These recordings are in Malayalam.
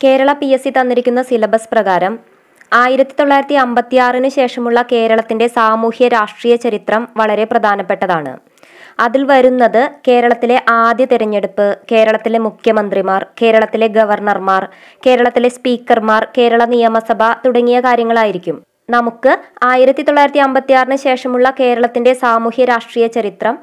കേരള പി എസ് സി തന്നിരിക്കുന്ന സിലബസ് പ്രകാരം ആയിരത്തി തൊള്ളായിരത്തി അമ്പത്തി ആറിന് ശേഷമുള്ള കേരളത്തിന്റെ സാമൂഹ്യ രാഷ്ട്രീയ ചരിത്രം വളരെ പ്രധാനപ്പെട്ടതാണ് അതിൽ വരുന്നത് കേരളത്തിലെ ആദ്യ തെരഞ്ഞെടുപ്പ് കേരളത്തിലെ മുഖ്യമന്ത്രിമാർ കേരളത്തിലെ ഗവർണർമാർ കേരളത്തിലെ സ്പീക്കർമാർ കേരള നിയമസഭ തുടങ്ങിയ കാര്യങ്ങളായിരിക്കും നമുക്ക് ആയിരത്തി തൊള്ളായിരത്തി അമ്പത്തി ആറിന് ശേഷമുള്ള കേരളത്തിന്റെ സാമൂഹ്യ രാഷ്ട്രീയ ചരിത്രം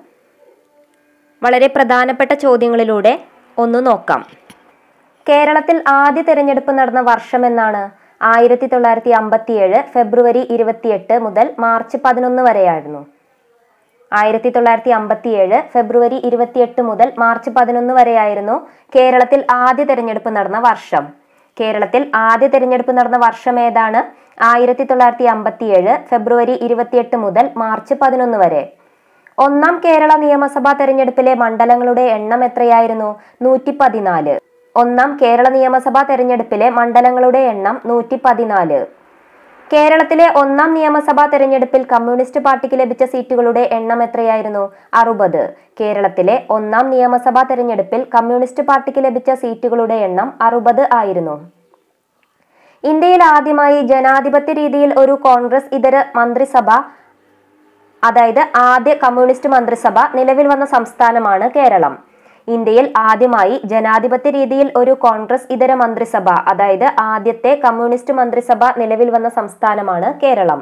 വളരെ പ്രധാനപ്പെട്ട ചോദ്യങ്ങളിലൂടെ ഒന്ന് നോക്കാം കേരളത്തിൽ ആദ്യ തെരഞ്ഞെടുപ്പ് നടന്ന വർഷം എന്നാണ് ആയിരത്തി തൊള്ളായിരത്തി അമ്പത്തിയേഴ് ഫെബ്രുവരി ഇരുപത്തിയെട്ട് മുതൽ മാർച്ച് പതിനൊന്ന് വരെയായിരുന്നു ആയിരത്തി തൊള്ളായിരത്തി അമ്പത്തിയേഴ് ഫെബ്രുവരി ഇരുപത്തിയെട്ട് മുതൽ മാർച്ച് പതിനൊന്ന് വരെയായിരുന്നു കേരളത്തിൽ ആദ്യ തെരഞ്ഞെടുപ്പ് നടന്ന വർഷം കേരളത്തിൽ ആദ്യ തെരഞ്ഞെടുപ്പ് നടന്ന വർഷം ഏതാണ് ആയിരത്തി തൊള്ളായിരത്തി അമ്പത്തിയേഴ് ഫെബ്രുവരി ഇരുപത്തിയെട്ട് മുതൽ മാർച്ച് പതിനൊന്ന് വരെ ഒന്നാം കേരള നിയമസഭാ തെരഞ്ഞെടുപ്പിലെ മണ്ഡലങ്ങളുടെ എണ്ണം എത്രയായിരുന്നു നൂറ്റി പതിനാല് ഒന്നാം കേരള നിയമസഭാ തെരഞ്ഞെടുപ്പിലെ മണ്ഡലങ്ങളുടെ എണ്ണം നൂറ്റി പതിനാല് കേരളത്തിലെ ഒന്നാം നിയമസഭാ തെരഞ്ഞെടുപ്പിൽ കമ്മ്യൂണിസ്റ്റ് പാർട്ടിക്ക് ലഭിച്ച സീറ്റുകളുടെ എണ്ണം എത്രയായിരുന്നു അറുപത് കേരളത്തിലെ ഒന്നാം നിയമസഭാ തെരഞ്ഞെടുപ്പിൽ കമ്മ്യൂണിസ്റ്റ് പാർട്ടിക്ക് ലഭിച്ച സീറ്റുകളുടെ എണ്ണം അറുപത് ആയിരുന്നു ഇന്ത്യയിൽ ആദ്യമായി ജനാധിപത്യ രീതിയിൽ ഒരു കോൺഗ്രസ് ഇതര മന്ത്രിസഭ അതായത് ആദ്യ കമ്മ്യൂണിസ്റ്റ് മന്ത്രിസഭ നിലവിൽ വന്ന സംസ്ഥാനമാണ് കേരളം ഇന്ത്യയിൽ ആദ്യമായി ജനാധിപത്യ രീതിയിൽ ഒരു കോൺഗ്രസ് ഇതര മന്ത്രിസഭ അതായത് ആദ്യത്തെ കമ്മ്യൂണിസ്റ്റ് മന്ത്രിസഭ നിലവിൽ വന്ന സംസ്ഥാനമാണ് കേരളം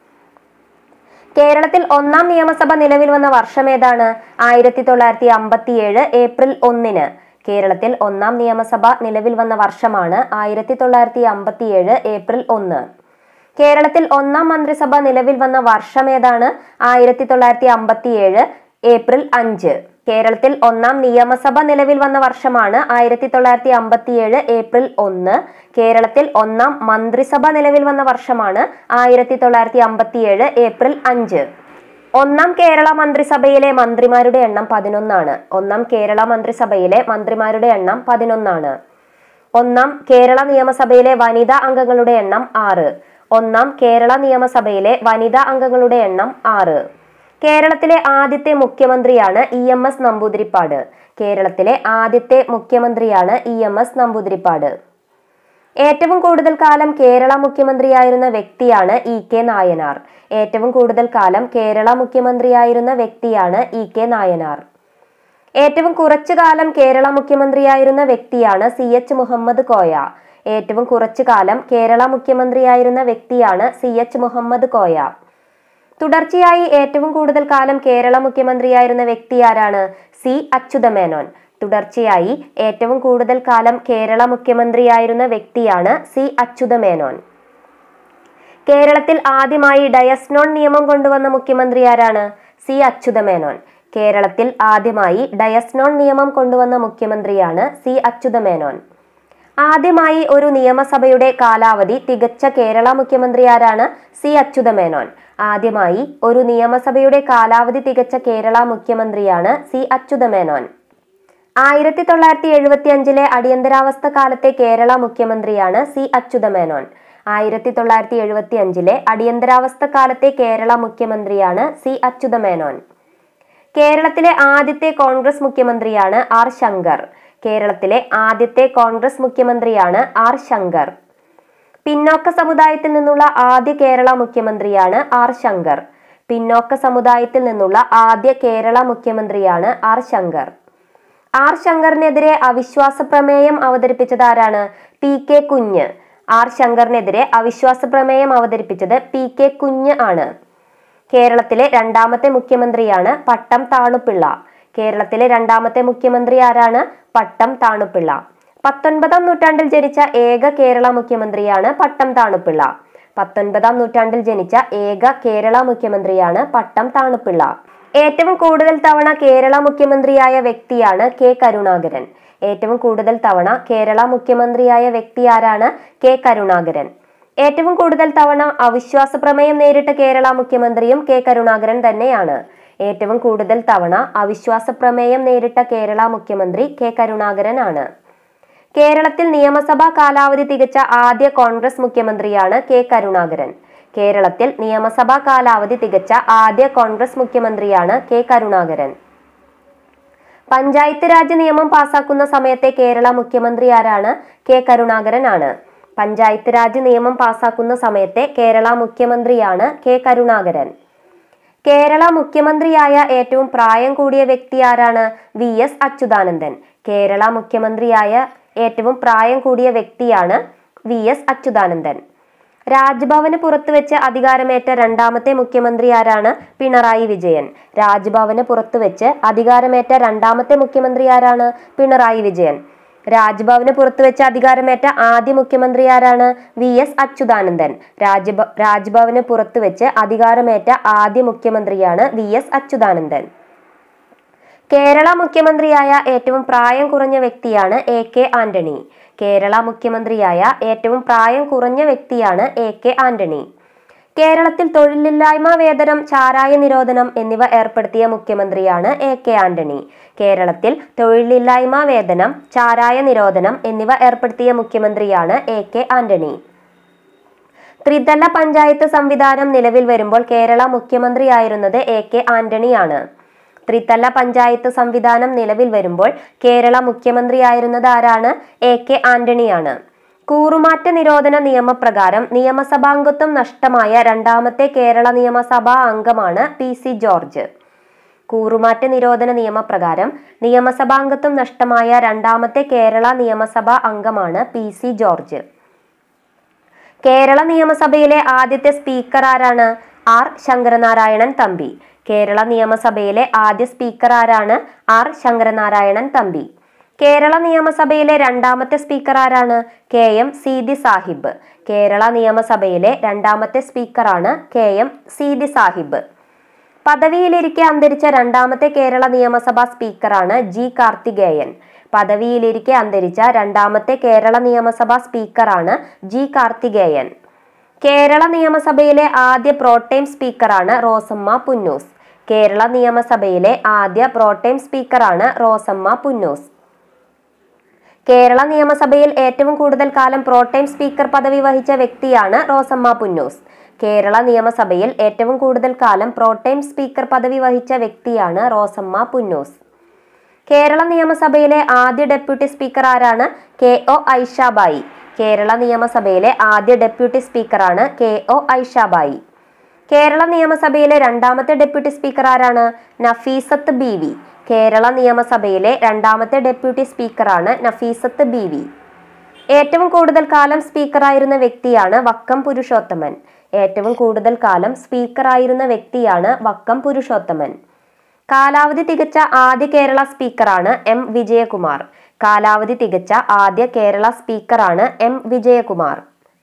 കേരളത്തിൽ ഒന്നാം നിയമസഭ നിലവിൽ വന്ന വർഷം ഏതാണ് ആയിരത്തി തൊള്ളായിരത്തി അമ്പത്തിയേഴ് ഏപ്രിൽ ഒന്നിന് കേരളത്തിൽ ഒന്നാം നിയമസഭ നിലവിൽ വന്ന വർഷമാണ് ആയിരത്തി തൊള്ളായിരത്തി അമ്പത്തിയേഴ് ഏപ്രിൽ ഒന്ന് കേരളത്തിൽ ഒന്നാം മന്ത്രിസഭ നിലവിൽ വന്ന വർഷം ഏതാണ് ആയിരത്തി തൊള്ളായിരത്തി അമ്പത്തിയേഴ് ഏപ്രിൽ അഞ്ച് കേരളത്തിൽ ഒന്നാം നിയമസഭ നിലവിൽ വന്ന വർഷമാണ് ആയിരത്തി തൊള്ളായിരത്തി അമ്പത്തിയേഴ് ഏപ്രിൽ ഒന്ന് കേരളത്തിൽ ഒന്നാം മന്ത്രിസഭ നിലവിൽ വന്ന വർഷമാണ് ആയിരത്തി തൊള്ളായിരത്തി അമ്പത്തിയേഴ് ഏപ്രിൽ അഞ്ച് ഒന്നാം കേരള മന്ത്രിസഭയിലെ മന്ത്രിമാരുടെ എണ്ണം പതിനൊന്നാണ് ഒന്നാം കേരള മന്ത്രിസഭയിലെ മന്ത്രിമാരുടെ എണ്ണം പതിനൊന്നാണ് ഒന്നാം കേരള നിയമസഭയിലെ വനിതാ അംഗങ്ങളുടെ എണ്ണം ആറ് ഒന്നാം കേരള നിയമസഭയിലെ വനിതാ അംഗങ്ങളുടെ എണ്ണം ആറ് കേരളത്തിലെ ആദ്യത്തെ മുഖ്യമന്ത്രിയാണ് ഇ എം എസ് നമ്പൂതിരിപ്പാട് കേരളത്തിലെ ആദ്യത്തെ മുഖ്യമന്ത്രിയാണ് ഇ എം എസ് നമ്പൂതിരിപ്പാട് ഏറ്റവും കൂടുതൽ കാലം കേരള മുഖ്യമന്ത്രിയായിരുന്ന വ്യക്തിയാണ് ഇ കെ നായനാർ ഏറ്റവും കൂടുതൽ കാലം കേരള മുഖ്യമന്ത്രിയായിരുന്ന വ്യക്തിയാണ് ഇ കെ നായനാർ ഏറ്റവും കുറച്ചു കാലം കേരള മുഖ്യമന്ത്രിയായിരുന്ന വ്യക്തിയാണ് സി എച്ച് മുഹമ്മദ് കോയ ഏറ്റവും കുറച്ചു കാലം കേരള മുഖ്യമന്ത്രിയായിരുന്ന വ്യക്തിയാണ് സി എച്ച് മുഹമ്മദ് കോയ തുടർച്ചയായി ഏറ്റവും കൂടുതൽ കാലം കേരള മുഖ്യമന്ത്രിയായിരുന്ന വ്യക്തി ആരാണ് സി അച്യുതമേനോൻ തുടർച്ചയായി ഏറ്റവും കൂടുതൽ കാലം കേരള മുഖ്യമന്ത്രിയായിരുന്ന വ്യക്തിയാണ് സി അച്യുതമേനോൻ കേരളത്തിൽ ആദ്യമായി ഡയസ്നോൺ നിയമം കൊണ്ടുവന്ന മുഖ്യമന്ത്രി ആരാണ് സി അച്യുതമേനോൻ കേരളത്തിൽ ആദ്യമായി ഡയസ്നോൺ നിയമം കൊണ്ടുവന്ന മുഖ്യമന്ത്രിയാണ് സി അച്യുതമേനോൻ ആദ്യമായി ഒരു നിയമസഭയുടെ കാലാവധി തികച്ച കേരള മുഖ്യമന്ത്രി ആരാണ് സി അച്യുതമേനോൻ ആദ്യമായി ഒരു നിയമസഭയുടെ കാലാവധി തികച്ച കേരള മുഖ്യമന്ത്രിയാണ് സി അച്യുതമേനോൻ ആയിരത്തി തൊള്ളായിരത്തി എഴുപത്തി അഞ്ചിലെ അടിയന്തരാവസ്ഥ കാലത്തെ കേരള മുഖ്യമന്ത്രിയാണ് സി അച്യുതമേനോൻ ആയിരത്തി തൊള്ളായിരത്തി എഴുപത്തി അഞ്ചിലെ അടിയന്തരാവസ്ഥ കാലത്തെ കേരള മുഖ്യമന്ത്രിയാണ് സി അച്യുതമേനോൻ കേരളത്തിലെ ആദ്യത്തെ കോൺഗ്രസ് മുഖ്യമന്ത്രിയാണ് ആർ ശങ്കർ കേരളത്തിലെ ആദ്യത്തെ കോൺഗ്രസ് മുഖ്യമന്ത്രിയാണ് ആർ ശങ്കർ പിന്നോക്ക സമുദായത്തിൽ നിന്നുള്ള ആദ്യ കേരള മുഖ്യമന്ത്രിയാണ് ആർ ശങ്കർ പിന്നോക്ക സമുദായത്തിൽ നിന്നുള്ള ആദ്യ കേരള മുഖ്യമന്ത്രിയാണ് ആർ ശങ്കർ ആർ ശങ്കറിനെതിരെ അവിശ്വാസ പ്രമേയം അവതരിപ്പിച്ചത് ആരാണ് പി കെ കുഞ്ഞ് ആർ ശങ്കറിനെതിരെ അവിശ്വാസ പ്രമേയം അവതരിപ്പിച്ചത് പി കെ കുഞ്ഞ് ആണ് കേരളത്തിലെ രണ്ടാമത്തെ മുഖ്യമന്ത്രിയാണ് പട്ടം താണുപിള്ള കേരളത്തിലെ രണ്ടാമത്തെ മുഖ്യമന്ത്രി ആരാണ് പട്ടം താണുപിള്ള പത്തൊൻപതാം നൂറ്റാണ്ടിൽ ജനിച്ച ഏക കേരള മുഖ്യമന്ത്രിയാണ് പട്ടം താണുപിള്ള പത്തൊൻപതാം നൂറ്റാണ്ടിൽ ജനിച്ച ഏക കേരള മുഖ്യമന്ത്രിയാണ് പട്ടം താണുപിള്ള ഏറ്റവും കൂടുതൽ തവണ കേരള മുഖ്യമന്ത്രിയായ വ്യക്തിയാണ് കെ കരുണാകരൻ ഏറ്റവും കൂടുതൽ തവണ കേരള മുഖ്യമന്ത്രിയായ വ്യക്തി ആരാണ് കെ കരുണാകരൻ ഏറ്റവും കൂടുതൽ തവണ അവിശ്വാസ പ്രമേയം നേരിട്ട കേരള മുഖ്യമന്ത്രിയും കെ കരുണാകരൻ തന്നെയാണ് ഏറ്റവും കൂടുതൽ തവണ അവിശ്വാസ പ്രമേയം നേരിട്ട കേരള മുഖ്യമന്ത്രി കെ കരുണാകരൻ ആണ് കേരളത്തിൽ നിയമസഭാ കാലാവധി തികച്ച ആദ്യ കോൺഗ്രസ് മുഖ്യമന്ത്രിയാണ് കെ കരുണാകരൻ കേരളത്തിൽ നിയമസഭാ കാലാവധി തികച്ച ആദ്യ കോൺഗ്രസ് മുഖ്യമന്ത്രിയാണ് കെ കരുണാകരൻ പഞ്ചായത്ത് രാജ് നിയമം പാസാക്കുന്ന സമയത്തെ കേരള മുഖ്യമന്ത്രി ആരാണ് കെ കരുണാകരൻ ആണ് പഞ്ചായത്ത് രാജ് നിയമം പാസാക്കുന്ന സമയത്തെ കേരള മുഖ്യമന്ത്രിയാണ് കെ കരുണാകരൻ കേരള മുഖ്യമന്ത്രിയായ ഏറ്റവും പ്രായം കൂടിയ വ്യക്തി ആരാണ് വി എസ് അച്യുതാനന്ദൻ കേരള മുഖ്യമന്ത്രിയായ ഏറ്റവും പ്രായം കൂടിയ വ്യക്തിയാണ് വി എസ് അച്യുതാനന്ദൻ രാജ്ഭവന് പുറത്തുവെച്ച് അധികാരമേറ്റ രണ്ടാമത്തെ മുഖ്യമന്ത്രി ആരാണ് പിണറായി വിജയൻ രാജ്ഭവന് പുറത്തുവെച്ച് അധികാരമേറ്റ രണ്ടാമത്തെ മുഖ്യമന്ത്രി ആരാണ് പിണറായി വിജയൻ രാജ്ഭവന് പുറത്തുവെച്ച് അധികാരമേറ്റ ആദ്യ മുഖ്യമന്ത്രി ആരാണ് വി എസ് അച്യുതാനന്ദൻ രാജ്ഭ രാജ്ഭവന് പുറത്തുവെച്ച് അധികാരമേറ്റ ആദ്യ മുഖ്യമന്ത്രിയാണ് വി എസ് അച്യുതാനന്ദൻ കേരള മുഖ്യമന്ത്രിയായ ഏറ്റവും പ്രായം കുറഞ്ഞ വ്യക്തിയാണ് എ കെ ആന്റണി കേരള മുഖ്യമന്ത്രിയായ ഏറ്റവും പ്രായം കുറഞ്ഞ വ്യക്തിയാണ് എ കെ ആന്റണി കേരളത്തിൽ തൊഴിലില്ലായ്മ വേതനം ചാരായ നിരോധനം എന്നിവ ഏർപ്പെടുത്തിയ മുഖ്യമന്ത്രിയാണ് എ കെ ആന്റണി കേരളത്തിൽ തൊഴിലില്ലായ്മ വേതനം ചാരായ നിരോധനം എന്നിവ ഏർപ്പെടുത്തിയ മുഖ്യമന്ത്രിയാണ് എ കെ ആന്റണി ത്രിതല പഞ്ചായത്ത് സംവിധാനം നിലവിൽ വരുമ്പോൾ കേരള മുഖ്യമന്ത്രിയായിരുന്നത് എ കെ ആന്റണിയാണ് ത്രിതല പഞ്ചായത്ത് സംവിധാനം നിലവിൽ വരുമ്പോൾ കേരള മുഖ്യമന്ത്രിയായിരുന്നത് ആരാണ് എ കെ ആന്റണിയാണ് കൂറുമാറ്റ നിരോധന നിയമപ്രകാരം നിയമസഭാംഗത്വം നഷ്ടമായ രണ്ടാമത്തെ കേരള നിയമസഭാ അംഗമാണ് പി സി ജോർജ് കൂറുമാറ്റ നിരോധന നിയമപ്രകാരം നിയമസഭാംഗത്വം നഷ്ടമായ രണ്ടാമത്തെ കേരള നിയമസഭാ അംഗമാണ് പി സി ജോർജ് കേരള നിയമസഭയിലെ ആദ്യത്തെ സ്പീക്കർ ആരാണ് ആർ ശങ്കരനാരായണൻ തമ്പി കേരള നിയമസഭയിലെ ആദ്യ സ്പീക്കർ ആരാണ് ആർ ശങ്കരനാരായണൻ തമ്പി കേരള നിയമസഭയിലെ രണ്ടാമത്തെ സ്പീക്കർ ആരാണ് കെ എം സീതി സാഹിബ് കേരള നിയമസഭയിലെ രണ്ടാമത്തെ സ്പീക്കറാണ് കെ എം സീതി സാഹിബ് പദവിയിലിരിക്കെ അന്തരിച്ച രണ്ടാമത്തെ കേരള നിയമസഭാ സ്പീക്കറാണ് ജി കാർത്തികേയൻ പദവിയിലിരിക്കെ അന്തരിച്ച രണ്ടാമത്തെ കേരള നിയമസഭാ സ്പീക്കറാണ് ജി കാർത്തികേയൻ കേരള നിയമസഭയിലെ ആദ്യ പ്രോട്ടൈം സ്പീക്കറാണ് റോസമ്മ പുന്നൂസ് കേരള നിയമസഭയിലെ ആദ്യ പ്രോട്ടൈം സ്പീക്കറാണ് റോസമ്മ പുന്നൂസ് കേരള നിയമസഭയിൽ ഏറ്റവും കൂടുതൽ കാലം പ്രോട്ടൈം സ്പീക്കർ പദവി വഹിച്ച വ്യക്തിയാണ് റോസമ്മ പുന്നൂസ് കേരള നിയമസഭയിൽ ഏറ്റവും കൂടുതൽ കാലം പ്രോട്ടൈം സ്പീക്കർ പദവി വഹിച്ച വ്യക്തിയാണ് റോസമ്മ പുന്നൂസ് കേരള നിയമസഭയിലെ ആദ്യ ഡെപ്യൂട്ടി സ്പീക്കർ ആരാണ് കെ ഒ ഐഷാബായി കേരള നിയമസഭയിലെ ആദ്യ ഡെപ്യൂട്ടി സ്പീക്കറാണ് കെ ഒ ഐഷാബായി കേരള നിയമസഭയിലെ രണ്ടാമത്തെ ഡെപ്യൂട്ടി സ്പീക്കർ ആരാണ് നഫീസത്ത് ബി വി കേരള നിയമസഭയിലെ രണ്ടാമത്തെ ഡെപ്യൂട്ടി സ്പീക്കറാണ് നഫീസത്ത് ബി വി ഏറ്റവും കൂടുതൽ കാലം സ്പീക്കറായിരുന്ന വ്യക്തിയാണ് വക്കം പുരുഷോത്തമൻ ഏറ്റവും കൂടുതൽ കാലം സ്പീക്കറായിരുന്ന വ്യക്തിയാണ് വക്കം പുരുഷോത്തമൻ കാലാവധി തികച്ച ആദ്യ കേരള സ്പീക്കറാണ് എം വിജയകുമാർ കാലാവധി തികച്ച ആദ്യ കേരള സ്പീക്കറാണ് എം വിജയകുമാർ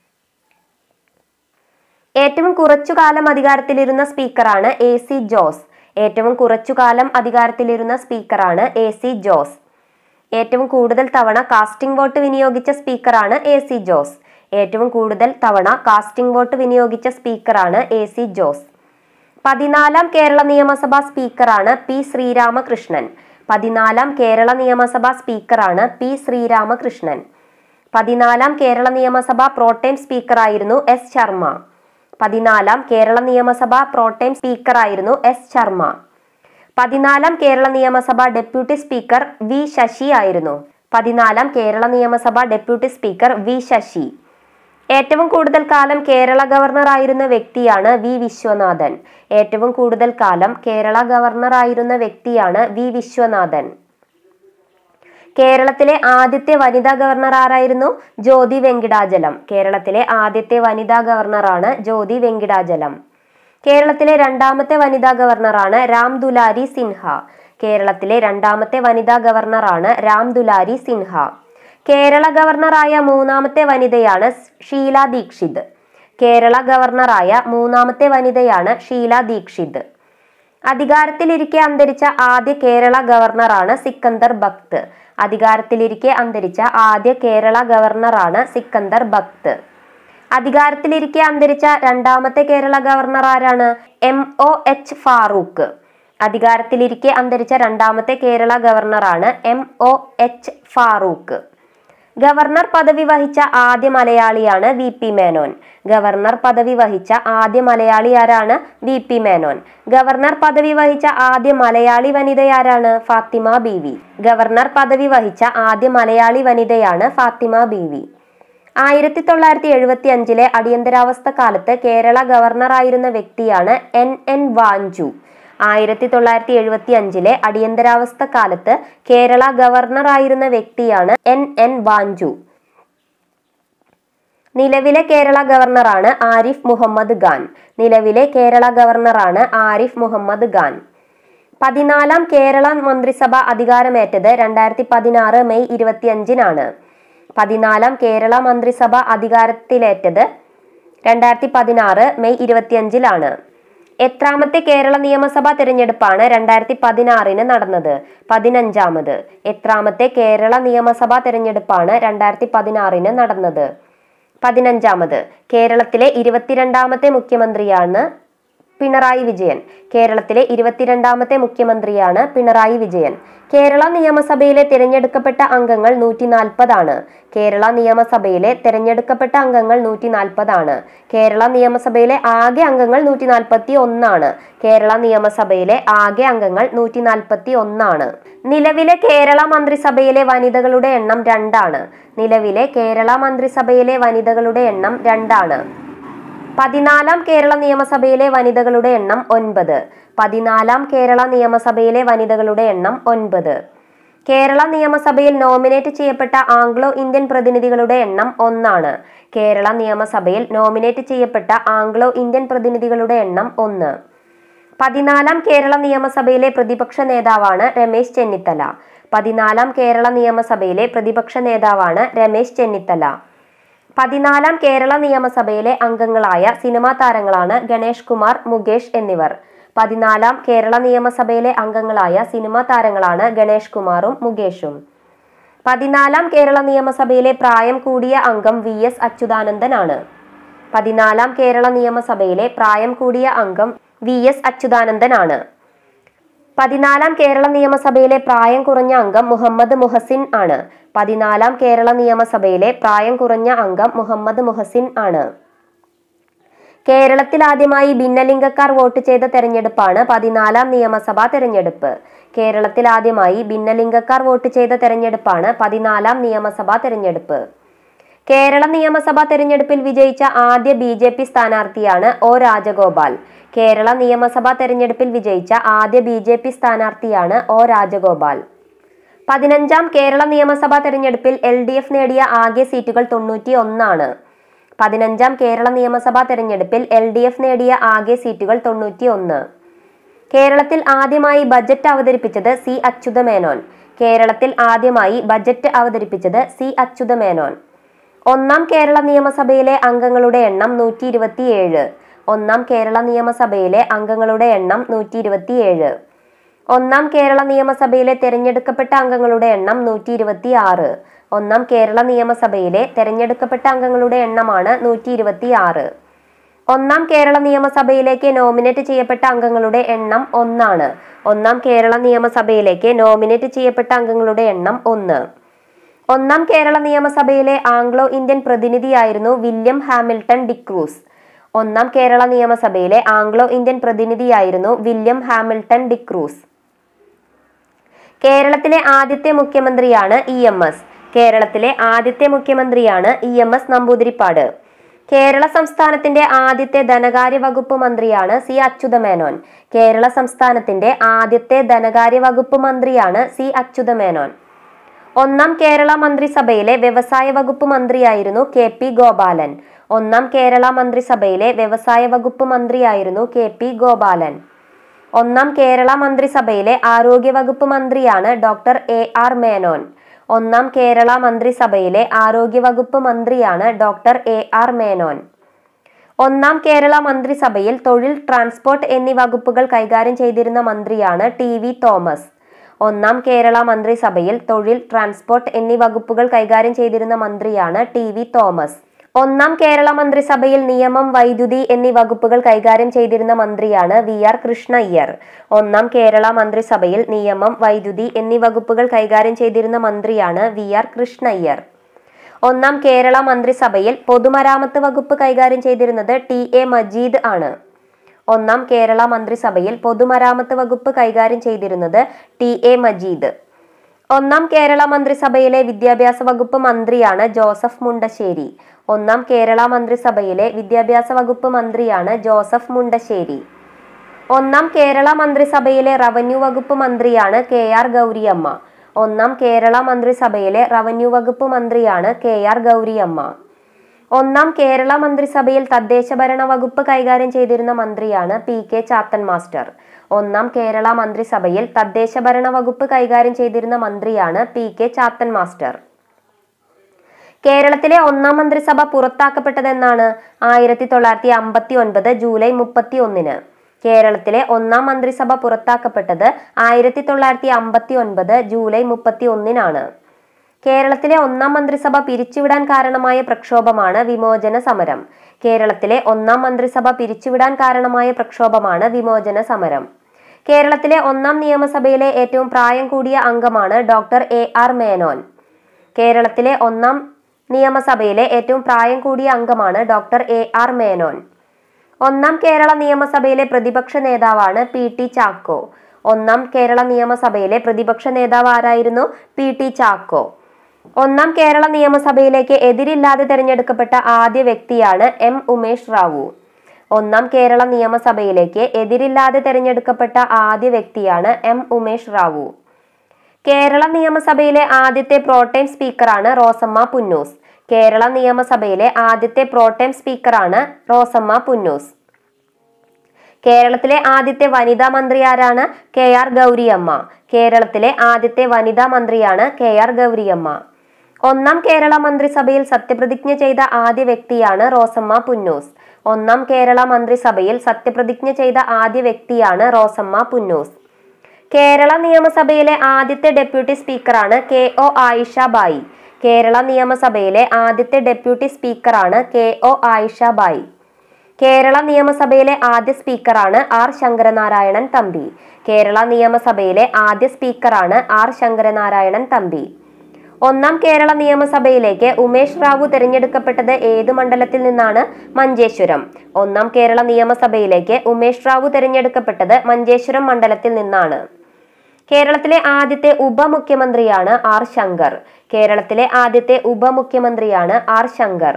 ഏറ്റവും കുറച്ചു കാലം അധികാരത്തിലിരുന്ന സ്പീക്കറാണ് എ സി ജോസ് ഏറ്റവും കുറച്ചു കാലം അധികാരത്തിലിരുന്ന സ്പീക്കറാണ് എ സി ജോസ് ഏറ്റവും കൂടുതൽ തവണ കാസ്റ്റിംഗ് വോട്ട് വിനിയോഗിച്ച സ്പീക്കറാണ് എ സി ജോസ് ഏറ്റവും കൂടുതൽ തവണ കാസ്റ്റിംഗ് വോട്ട് വിനിയോഗിച്ച സ്പീക്കറാണ് എ സി ജോസ് പതിനാലാം കേരള നിയമസഭാ സ്പീക്കറാണ് പി ശ്രീരാമകൃഷ്ണൻ പതിനാലാം കേരള നിയമസഭാ സ്പീക്കറാണ് പി ശ്രീരാമകൃഷ്ണൻ പതിനാലാം കേരള നിയമസഭാ പ്രോട്ടൈം സ്പീക്കറായിരുന്നു എസ് ശർമ്മ പതിനാലാം കേരള നിയമസഭാ പ്രോട്ടൈം സ്പീക്കറായിരുന്നു എസ് ശർമ്മ പതിനാലാം കേരള നിയമസഭ ഡെപ്യൂട്ടി സ്പീക്കർ വി ശശി ആയിരുന്നു പതിനാലാം കേരള നിയമസഭ ഡെപ്യൂട്ടി സ്പീക്കർ വി ശശി ഏറ്റവും കൂടുതൽ കാലം കേരള ഗവർണറായിരുന്ന വ്യക്തിയാണ് വി വിശ്വനാഥൻ ഏറ്റവും കൂടുതൽ കാലം കേരള ഗവർണറായിരുന്ന വ്യക്തിയാണ് വി വിശ്വനാഥൻ കേരളത്തിലെ ആദ്യത്തെ വനിതാ ഗവർണർ ആരായിരുന്നു ജ്യോതി വെങ്കിടാചലം കേരളത്തിലെ ആദ്യത്തെ വനിതാ ഗവർണറാണ് ജ്യോതി വെങ്കിടാചലം കേരളത്തിലെ രണ്ടാമത്തെ വനിതാ ഗവർണറാണ് രാം ദുലാരി സിൻഹ കേരളത്തിലെ രണ്ടാമത്തെ വനിതാ ഗവർണറാണ് രാം ദുലാരി സിൻഹ കേരള ഗവർണറായ മൂന്നാമത്തെ വനിതയാണ് ഷീല ദീക്ഷിത് കേരള ഗവർണറായ മൂന്നാമത്തെ വനിതയാണ് ഷീല ദീക്ഷിത് അധികാരത്തിലിരിക്കെ അന്തരിച്ച ആദ്യ കേരള ഗവർണറാണ് സിക്കന്ദർ ഭക്ത് അധികാരത്തിലിരിക്കെ അന്തരിച്ച ആദ്യ കേരള ഗവർണറാണ് സിക്കന്ദർ ഭക്ത് അധികാരത്തിലിരിക്കെ അന്തരിച്ച രണ്ടാമത്തെ കേരള ഗവർണർ ആരാണ് എം ഒ എച്ച് ഫാറൂഖ് അധികാരത്തിലിരിക്കെ അന്തരിച്ച രണ്ടാമത്തെ കേരള ഗവർണറാണ് M O H Farooq governor പദവി വഹിച്ച ആദ്യ മലയാളിയാണ് വി പി മേനോൻ ഗവർണർ പദവി വഹിച്ച ആദ്യ മലയാളി ആരാണ് വി പി മേനോൻ ഗവർണർ പദവി വഹിച്ച ആദ്യ മലയാളി വനിതയാരാണ് ഫാത്തിമ ബീവി ഗവർണർ പദവി വഹിച്ച ആദ്യ മലയാളി വനിതയാണ് ഫാത്തിമ ബീവി ആയിരത്തി തൊള്ളായിരത്തി എഴുപത്തി അഞ്ചിലെ അടിയന്തരാവസ്ഥ കാലത്ത് കേരള ഗവർണറായിരുന്ന വ്യക്തിയാണ് എൻ എൻ വാഞ്ചു ആയിരത്തി തൊള്ളായിരത്തി എഴുപത്തി അഞ്ചിലെ അടിയന്തരാവസ്ഥ കാലത്ത് കേരള ഗവർണറായിരുന്ന വ്യക്തിയാണ് എൻ എൻ വാഞ്ചു നിലവിലെ കേരള ഗവർണറാണ് ആരിഫ് മുഹമ്മദ് ഖാൻ നിലവിലെ കേരള ഗവർണറാണ് ആരിഫ് മുഹമ്മദ് ഖാൻ പതിനാലാം കേരള മന്ത്രിസഭ അധികാരമേറ്റത് രണ്ടായിരത്തി പതിനാറ് മെയ് ഇരുപത്തിയഞ്ചിനാണ് പതിനാലാം കേരള മന്ത്രിസഭ അധികാരത്തിലേറ്റത് രണ്ടായിരത്തി പതിനാറ് മെയ് ഇരുപത്തിയഞ്ചിലാണ് എത്രാമത്തെ കേരള നിയമസഭാ തെരഞ്ഞെടുപ്പാണ് രണ്ടായിരത്തി പതിനാറിന് നടന്നത് പതിനഞ്ചാമത് എത്രാമത്തെ കേരള നിയമസഭാ തെരഞ്ഞെടുപ്പാണ് രണ്ടായിരത്തി പതിനാറിന് നടന്നത് പതിനഞ്ചാമത് കേരളത്തിലെ ഇരുപത്തിരണ്ടാമത്തെ മുഖ്യമന്ത്രിയാണ് പിണറായി വിജയൻ കേരളത്തിലെ ഇരുപത്തിരണ്ടാമത്തെ മുഖ്യമന്ത്രിയാണ് പിണറായി വിജയൻ കേരള നിയമസഭയിലെ തിരഞ്ഞെടുക്കപ്പെട്ട അംഗങ്ങൾ നൂറ്റി നാൽപ്പതാണ് കേരള നിയമസഭയിലെ തിരഞ്ഞെടുക്കപ്പെട്ട അംഗങ്ങൾ നൂറ്റി നാൽപ്പതാണ് കേരള നിയമസഭയിലെ ആകെ അംഗങ്ങൾ നൂറ്റി നാൽപ്പത്തി ഒന്നാണ് കേരള നിയമസഭയിലെ ആകെ അംഗങ്ങൾ നൂറ്റി നാൽപ്പത്തി ഒന്നാണ് നിലവിലെ കേരള മന്ത്രിസഭയിലെ വനിതകളുടെ എണ്ണം രണ്ടാണ് നിലവിലെ കേരള മന്ത്രിസഭയിലെ വനിതകളുടെ എണ്ണം രണ്ടാണ് പതിനാലാം കേരള നിയമസഭയിലെ വനിതകളുടെ എണ്ണം ഒൻപത് പതിനാലാം കേരള നിയമസഭയിലെ വനിതകളുടെ എണ്ണം ഒൻപത് കേരള നിയമസഭയിൽ നോമിനേറ്റ് ചെയ്യപ്പെട്ട ആംഗ്ലോ ഇന്ത്യൻ പ്രതിനിധികളുടെ എണ്ണം ഒന്നാണ് കേരള നിയമസഭയിൽ നോമിനേറ്റ് ചെയ്യപ്പെട്ട ആംഗ്ലോ ഇന്ത്യൻ പ്രതിനിധികളുടെ എണ്ണം ഒന്ന് പതിനാലാം കേരള നിയമസഭയിലെ പ്രതിപക്ഷ നേതാവാണ് രമേശ് ചെന്നിത്തല പതിനാലാം കേരള നിയമസഭയിലെ പ്രതിപക്ഷ നേതാവാണ് രമേശ് ചെന്നിത്തല പതിനാലാം കേരള നിയമസഭയിലെ അംഗങ്ങളായ സിനിമാ താരങ്ങളാണ് ഗണേഷ് കുമാർ മുകേഷ് എന്നിവർ പതിനാലാം കേരള നിയമസഭയിലെ അംഗങ്ങളായ സിനിമാ താരങ്ങളാണ് ഗണേഷ് കുമാറും മുകേഷും പതിനാലാം കേരള നിയമസഭയിലെ പ്രായം കൂടിയ അംഗം വി എസ് അച്യുതാനന്ദനാണ് പതിനാലാം കേരള നിയമസഭയിലെ പ്രായം കൂടിയ അംഗം വി എസ് അച്യുതാനന്ദനാണ് പതിനാലാം കേരള നിയമസഭയിലെ പ്രായം കുറഞ്ഞ അംഗം മുഹമ്മദ് മുഹസിൻ ആണ് പതിനാലാം കേരള നിയമസഭയിലെ പ്രായം കുറഞ്ഞ അംഗം മുഹമ്മദ് മുഹസിൻ ആണ് കേരളത്തിൽ ആദ്യമായി ഭിന്നലിംഗക്കാർ വോട്ട് ചെയ്ത തെരഞ്ഞെടുപ്പാണ് പതിനാലാം നിയമസഭാ തെരഞ്ഞെടുപ്പ് കേരളത്തിൽ ആദ്യമായി ഭിന്നലിംഗക്കാർ വോട്ട് ചെയ്ത തെരഞ്ഞെടുപ്പാണ് പതിനാലാം നിയമസഭാ തെരഞ്ഞെടുപ്പ് കേരള നിയമസഭാ തെരഞ്ഞെടുപ്പിൽ വിജയിച്ച ആദ്യ ബി ജെ പി സ്ഥാനാർത്ഥിയാണ് ഒ രാജഗോപാൽ കേരള നിയമസഭാ തെരഞ്ഞെടുപ്പിൽ വിജയിച്ച ആദ്യ ബി ജെ പി സ്ഥാനാർത്ഥിയാണ് ഒ രാജഗോപാൽ പതിനഞ്ചാം കേരള നിയമസഭാ തെരഞ്ഞെടുപ്പിൽ എൽ ഡി എഫ് നേടിയ ആകെ സീറ്റുകൾ തൊണ്ണൂറ്റി ഒന്നാണ് പതിനഞ്ചാം കേരള നിയമസഭാ തെരഞ്ഞെടുപ്പിൽ എൽ ഡി എഫ് നേടിയ ആകെ സീറ്റുകൾ തൊണ്ണൂറ്റി ഒന്ന് കേരളത്തിൽ ആദ്യമായി ബജറ്റ് അവതരിപ്പിച്ചത് സി അച്യുതമേനോൻ കേരളത്തിൽ ആദ്യമായി ബജറ്റ് അവതരിപ്പിച്ചത് സി അച്യുതമേനോൻ ഒന്നാം കേരള നിയമസഭയിലെ അംഗങ്ങളുടെ എണ്ണം നൂറ്റി ഇരുപത്തിയേഴ് ഒന്നാം കേരള നിയമസഭയിലെ അംഗങ്ങളുടെ എണ്ണം നൂറ്റി ഇരുപത്തിയേഴ് ഒന്നാം കേരള നിയമസഭയിലെ തെരഞ്ഞെടുക്കപ്പെട്ട അംഗങ്ങളുടെ എണ്ണം നൂറ്റി ഇരുപത്തി ആറ് ഒന്നാം കേരള നിയമസഭയിലെ തെരഞ്ഞെടുക്കപ്പെട്ട അംഗങ്ങളുടെ എണ്ണമാണ് നൂറ്റി ഇരുപത്തി ആറ് ഒന്നാം കേരള നിയമസഭയിലേക്ക് നോമിനേറ്റ് ചെയ്യപ്പെട്ട അംഗങ്ങളുടെ എണ്ണം ഒന്നാണ് ഒന്നാം കേരള നിയമസഭയിലേക്ക് നോമിനേറ്റ് ചെയ്യപ്പെട്ട അംഗങ്ങളുടെ എണ്ണം ഒന്ന് ഒന്നാം കേരള നിയമസഭയിലെ ആംഗ്ലോ ഇന്ത്യൻ പ്രതിനിധിയായിരുന്നു വില്യം ഹാമിൽട്ടൺ ഡിക്രൂസ് ഒന്നാം കേരള നിയമസഭയിലെ ആംഗ്ലോ ഇന്ത്യൻ പ്രതിനിധിയായിരുന്നു വില്യം ഹാമിൽട്ടൺ ഡിക്രൂസ് കേരളത്തിലെ ആദ്യത്തെ മുഖ്യമന്ത്രിയാണ് ഇ എം എസ് കേരളത്തിലെ ആദ്യത്തെ മുഖ്യമന്ത്രിയാണ് E M S Namboodiripad Kerala സംസ്ഥാനത്തിന്റെ ആദ്യത്തെ ധനകാര്യ വകുപ്പ് മന്ത്രിയാണ് സി അച്യുതമേനോൻ കേരള സംസ്ഥാനത്തിന്റെ ആദ്യത്തെ ധനകാര്യ വകുപ്പ് മന്ത്രിയാണ് സി അച്യുതമേനോൻ ഒന്നാം കേരള മന്ത്രിസഭയിലെ വ്യവസായ വകുപ്പ് മന്ത്രിയായിരുന്നു കെ പി ഗോപാലൻ ഒന്നാം കേരള മന്ത്രിസഭയിലെ വ്യവസായ വകുപ്പ് മന്ത്രിയായിരുന്നു കെ പി ഗോപാലൻ ഒന്നാം കേരള മന്ത്രിസഭയിലെ ആരോഗ്യ വകുപ്പ് മന്ത്രിയാണ് ഡോക്ടർ എ ആർ മേനോൻ ഒന്നാം കേരള മന്ത്രിസഭയിലെ ആരോഗ്യ വകുപ്പ് മന്ത്രിയാണ് ഡോക്ടർ എ ആർ മേനോൻ ഒന്നാം കേരള മന്ത്രിസഭയിൽ തൊഴിൽ ട്രാൻസ്പോർട്ട് എന്നീ വകുപ്പുകൾ കൈകാര്യം ചെയ്തിരുന്ന മന്ത്രിയാണ് ടി വി തോമസ് ഒന്നാം കേരള മന്ത്രിസഭയിൽ തൊഴിൽ ട്രാൻസ്പോർട്ട് എന്നീ വകുപ്പുകൾ കൈകാര്യം ചെയ്തിരുന്ന മന്ത്രിയാണ് ടി വി തോമസ് ഒന്നാം കേരള മന്ത്രിസഭയിൽ നിയമം വൈദ്യുതി എന്നീ വകുപ്പുകൾ കൈകാര്യം ചെയ്തിരുന്ന മന്ത്രിയാണ് വി ആർ കൃഷ്ണയ്യർ ഒന്നാം കേരള മന്ത്രിസഭയിൽ നിയമം വൈദ്യുതി എന്നീ വകുപ്പുകൾ കൈകാര്യം ചെയ്തിരുന്ന മന്ത്രിയാണ് വി ആർ കൃഷ്ണയ്യർ ഒന്നാം കേരള മന്ത്രിസഭയിൽ പൊതുമരാമത്ത് വകുപ്പ് കൈകാര്യം ചെയ്തിരുന്നത് ടി എ മജീദ് ആണ് ഒന്നാം കേരള മന്ത്രിസഭയിൽ പൊതുമരാമത്ത് വകുപ്പ് കൈകാര്യം ചെയ്തിരുന്നത് ടി എ മജീദ് ഒന്നാം കേരള മന്ത്രിസഭയിലെ വിദ്യാഭ്യാസ വകുപ്പ് മന്ത്രിയാണ് ജോസഫ് മുണ്ടശ്ശേരി ഒന്നാം കേരള മന്ത്രിസഭയിലെ വിദ്യാഭ്യാസ വകുപ്പ് മന്ത്രിയാണ് ജോസഫ് മുണ്ടശ്ശേരി ഒന്നാം കേരള മന്ത്രിസഭയിലെ റവന്യൂ വകുപ്പ് മന്ത്രിയാണ് കെ ആർ ഗൗരിയമ്മ ഒന്നാം കേരള മന്ത്രിസഭയിലെ റവന്യൂ വകുപ്പ് മന്ത്രിയാണ് കെ ആർ ഗൗരിയമ്മ ഒന്നാം കേരള മന്ത്രിസഭയിൽ തദ്ദേശ ഭരണ വകുപ്പ് കൈകാര്യം ചെയ്തിരുന്ന മന്ത്രിയാണ് പി കെ ചാത്തൻ മാസ്റ്റർ ഒന്നാം കേരള മന്ത്രിസഭയിൽ തദ്ദേശ ഭരണ വകുപ്പ് കൈകാര്യം ചെയ്തിരുന്ന മന്ത്രിയാണ് പി കെ ചാത്തൻ മാസ്റ്റർ കേരളത്തിലെ ഒന്നാം മന്ത്രിസഭ പുറത്താക്കപ്പെട്ടതെന്നാണ് ആയിരത്തി തൊള്ളായിരത്തി അമ്പത്തി ഒൻപത് ജൂലൈ മുപ്പത്തി ഒന്നിന് കേരളത്തിലെ ഒന്നാം മന്ത്രിസഭ പുറത്താക്കപ്പെട്ടത് ആയിരത്തി തൊള്ളായിരത്തി അമ്പത്തി ഒൻപത് ജൂലൈ മുപ്പത്തി ഒന്നിനാണ് കേരളത്തിലെ ഒന്നാം മന്ത്രിസഭ പിരിച്ചുവിടാൻ കാരണമായ പ്രക്ഷോഭമാണ് വിമോചന സമരം കേരളത്തിലെ ഒന്നാം മന്ത്രിസഭ പിരിച്ചുവിടാൻ കാരണമായ പ്രക്ഷോഭമാണ് വിമോചന സമരം കേരളത്തിലെ ഒന്നാം നിയമസഭയിലെ ഏറ്റവും പ്രായം കൂടിയ അംഗമാണ് ഡോക്ടർ എ ആർ മേനോൻ കേരളത്തിലെ ഒന്നാം നിയമസഭയിലെ ഏറ്റവും പ്രായം കൂടിയ അംഗമാണ് ഡോക്ടർ എ ആർ മേനോൻ ഒന്നാം കേരള നിയമസഭയിലെ പ്രതിപക്ഷ നേതാവാണ് പി ടി ചാക്കോ ഒന്നാം കേരള നിയമസഭയിലെ പ്രതിപക്ഷ നേതാവ് ആരായിരുന്നു പി ടി ചാക്കോ ഒന്നാം കേരള നിയമസഭയിലേക്ക് എതിരില്ലാതെ തെരഞ്ഞെടുക്കപ്പെട്ട ആദ്യ വ്യക്തിയാണ് എം ഉമേഷ് റാവു ഒന്നാം കേരള നിയമസഭയിലേക്ക് എതിരില്ലാതെ തെരഞ്ഞെടുക്കപ്പെട്ട ആദ്യ വ്യക്തിയാണ് എം ഉമേഷ് റാവു കേരള നിയമസഭയിലെ ആദ്യത്തെ പ്രോട്ടൈം സ്പീക്കറാണ് റോസമ്മ പുന്നൂസ് കേരള നിയമസഭയിലെ ആദ്യത്തെ പ്രോട്ടൈം സ്പീക്കറാണ് റോസമ്മ പുന്നൂസ് കേരളത്തിലെ ആദ്യത്തെ വനിതാ മന്ത്രി ആരാണ് കെ ആർ ഗൗരിയമ്മ കേരളത്തിലെ ആദ്യത്തെ വനിതാ മന്ത്രിയാണ് കെ ആർ ഗൗരിയമ്മ ഒന്നാം കേരള മന്ത്രിസഭയിൽ സത്യപ്രതിജ്ഞ ചെയ്ത ആദ്യ വ്യക്തിയാണ് റോസമ്മ പുന്നൂസ് ഒന്നാം കേരള മന്ത്രിസഭയിൽ സത്യപ്രതിജ്ഞ ചെയ്ത ആദ്യ വ്യക്തിയാണ് റോസമ്മ പുന്നൂസ് കേരള നിയമസഭയിലെ ആദ്യത്തെ ഡെപ്യൂട്ടി സ്പീക്കറാണ് കെ ഒ ആയിഷ ബായി കേരള നിയമസഭയിലെ ആദ്യത്തെ ഡെപ്യൂട്ടി സ്പീക്കറാണ് കെ ഒ ആയിഷ ബായി കേരള നിയമസഭയിലെ ആദ്യ സ്പീക്കറാണ് ആർ ശങ്കരനാരായണൻ തമ്പി കേരള നിയമസഭയിലെ ആദ്യ സ്പീക്കറാണ് ആർ ശങ്കരനാരായണൻ തമ്പി ഒന്നാം കേരള നിയമസഭയിലേക്ക് ഉമേഷ് റാവു തിരഞ്ഞെടുക്കപ്പെട്ടത് ഏത് മണ്ഡലത്തിൽ നിന്നാണ് മഞ്ചേശ്വരം ഒന്നാം കേരള നിയമസഭയിലേക്ക് ഉമേഷ് റാവു തിരഞ്ഞെടുക്കപ്പെട്ടത് മഞ്ചേശ്വരം മണ്ഡലത്തിൽ നിന്നാണ് കേരളത്തിലെ ആദ്യത്തെ ഉപമുഖ്യമന്ത്രിയാണ് ആർ ശങ്കർ കേരളത്തിലെ ആദ്യത്തെ ഉപമുഖ്യമന്ത്രിയാണ് ആർ ശങ്കർ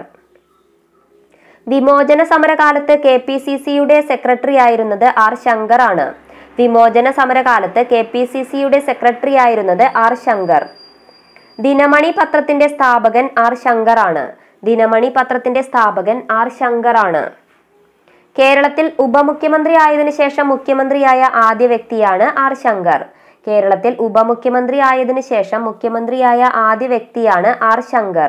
വിമോചന സമരകാലത്ത് കെ പി സി സിയുടെ സെക്രട്ടറി ആയിരുന്നത് ആർ ശങ്കർ ആണ് വിമോചന സമരകാലത്ത് കെ പി സി സിയുടെ സെക്രട്ടറി ആയിരുന്നത് ആർ ശങ്കർ ദിനമണി പത്രത്തിന്റെ സ്ഥാപകൻ ആർ ശങ്കർ ആണ് ദിനമണി പത്രത്തിന്റെ സ്ഥാപകൻ ആർ ശങ്കർ ആണ് കേരളത്തിൽ ഉപമുഖ്യമന്ത്രി ആയതിനു ശേഷം മുഖ്യമന്ത്രിയായ ആദ്യ വ്യക്തിയാണ് ആർ ശങ്കർ കേരളത്തിൽ ഉപമുഖ്യമന്ത്രി ആയതിനു ശേഷം മുഖ്യമന്ത്രിയായ ആദ്യ വ്യക്തിയാണ് ആർ ശങ്കർ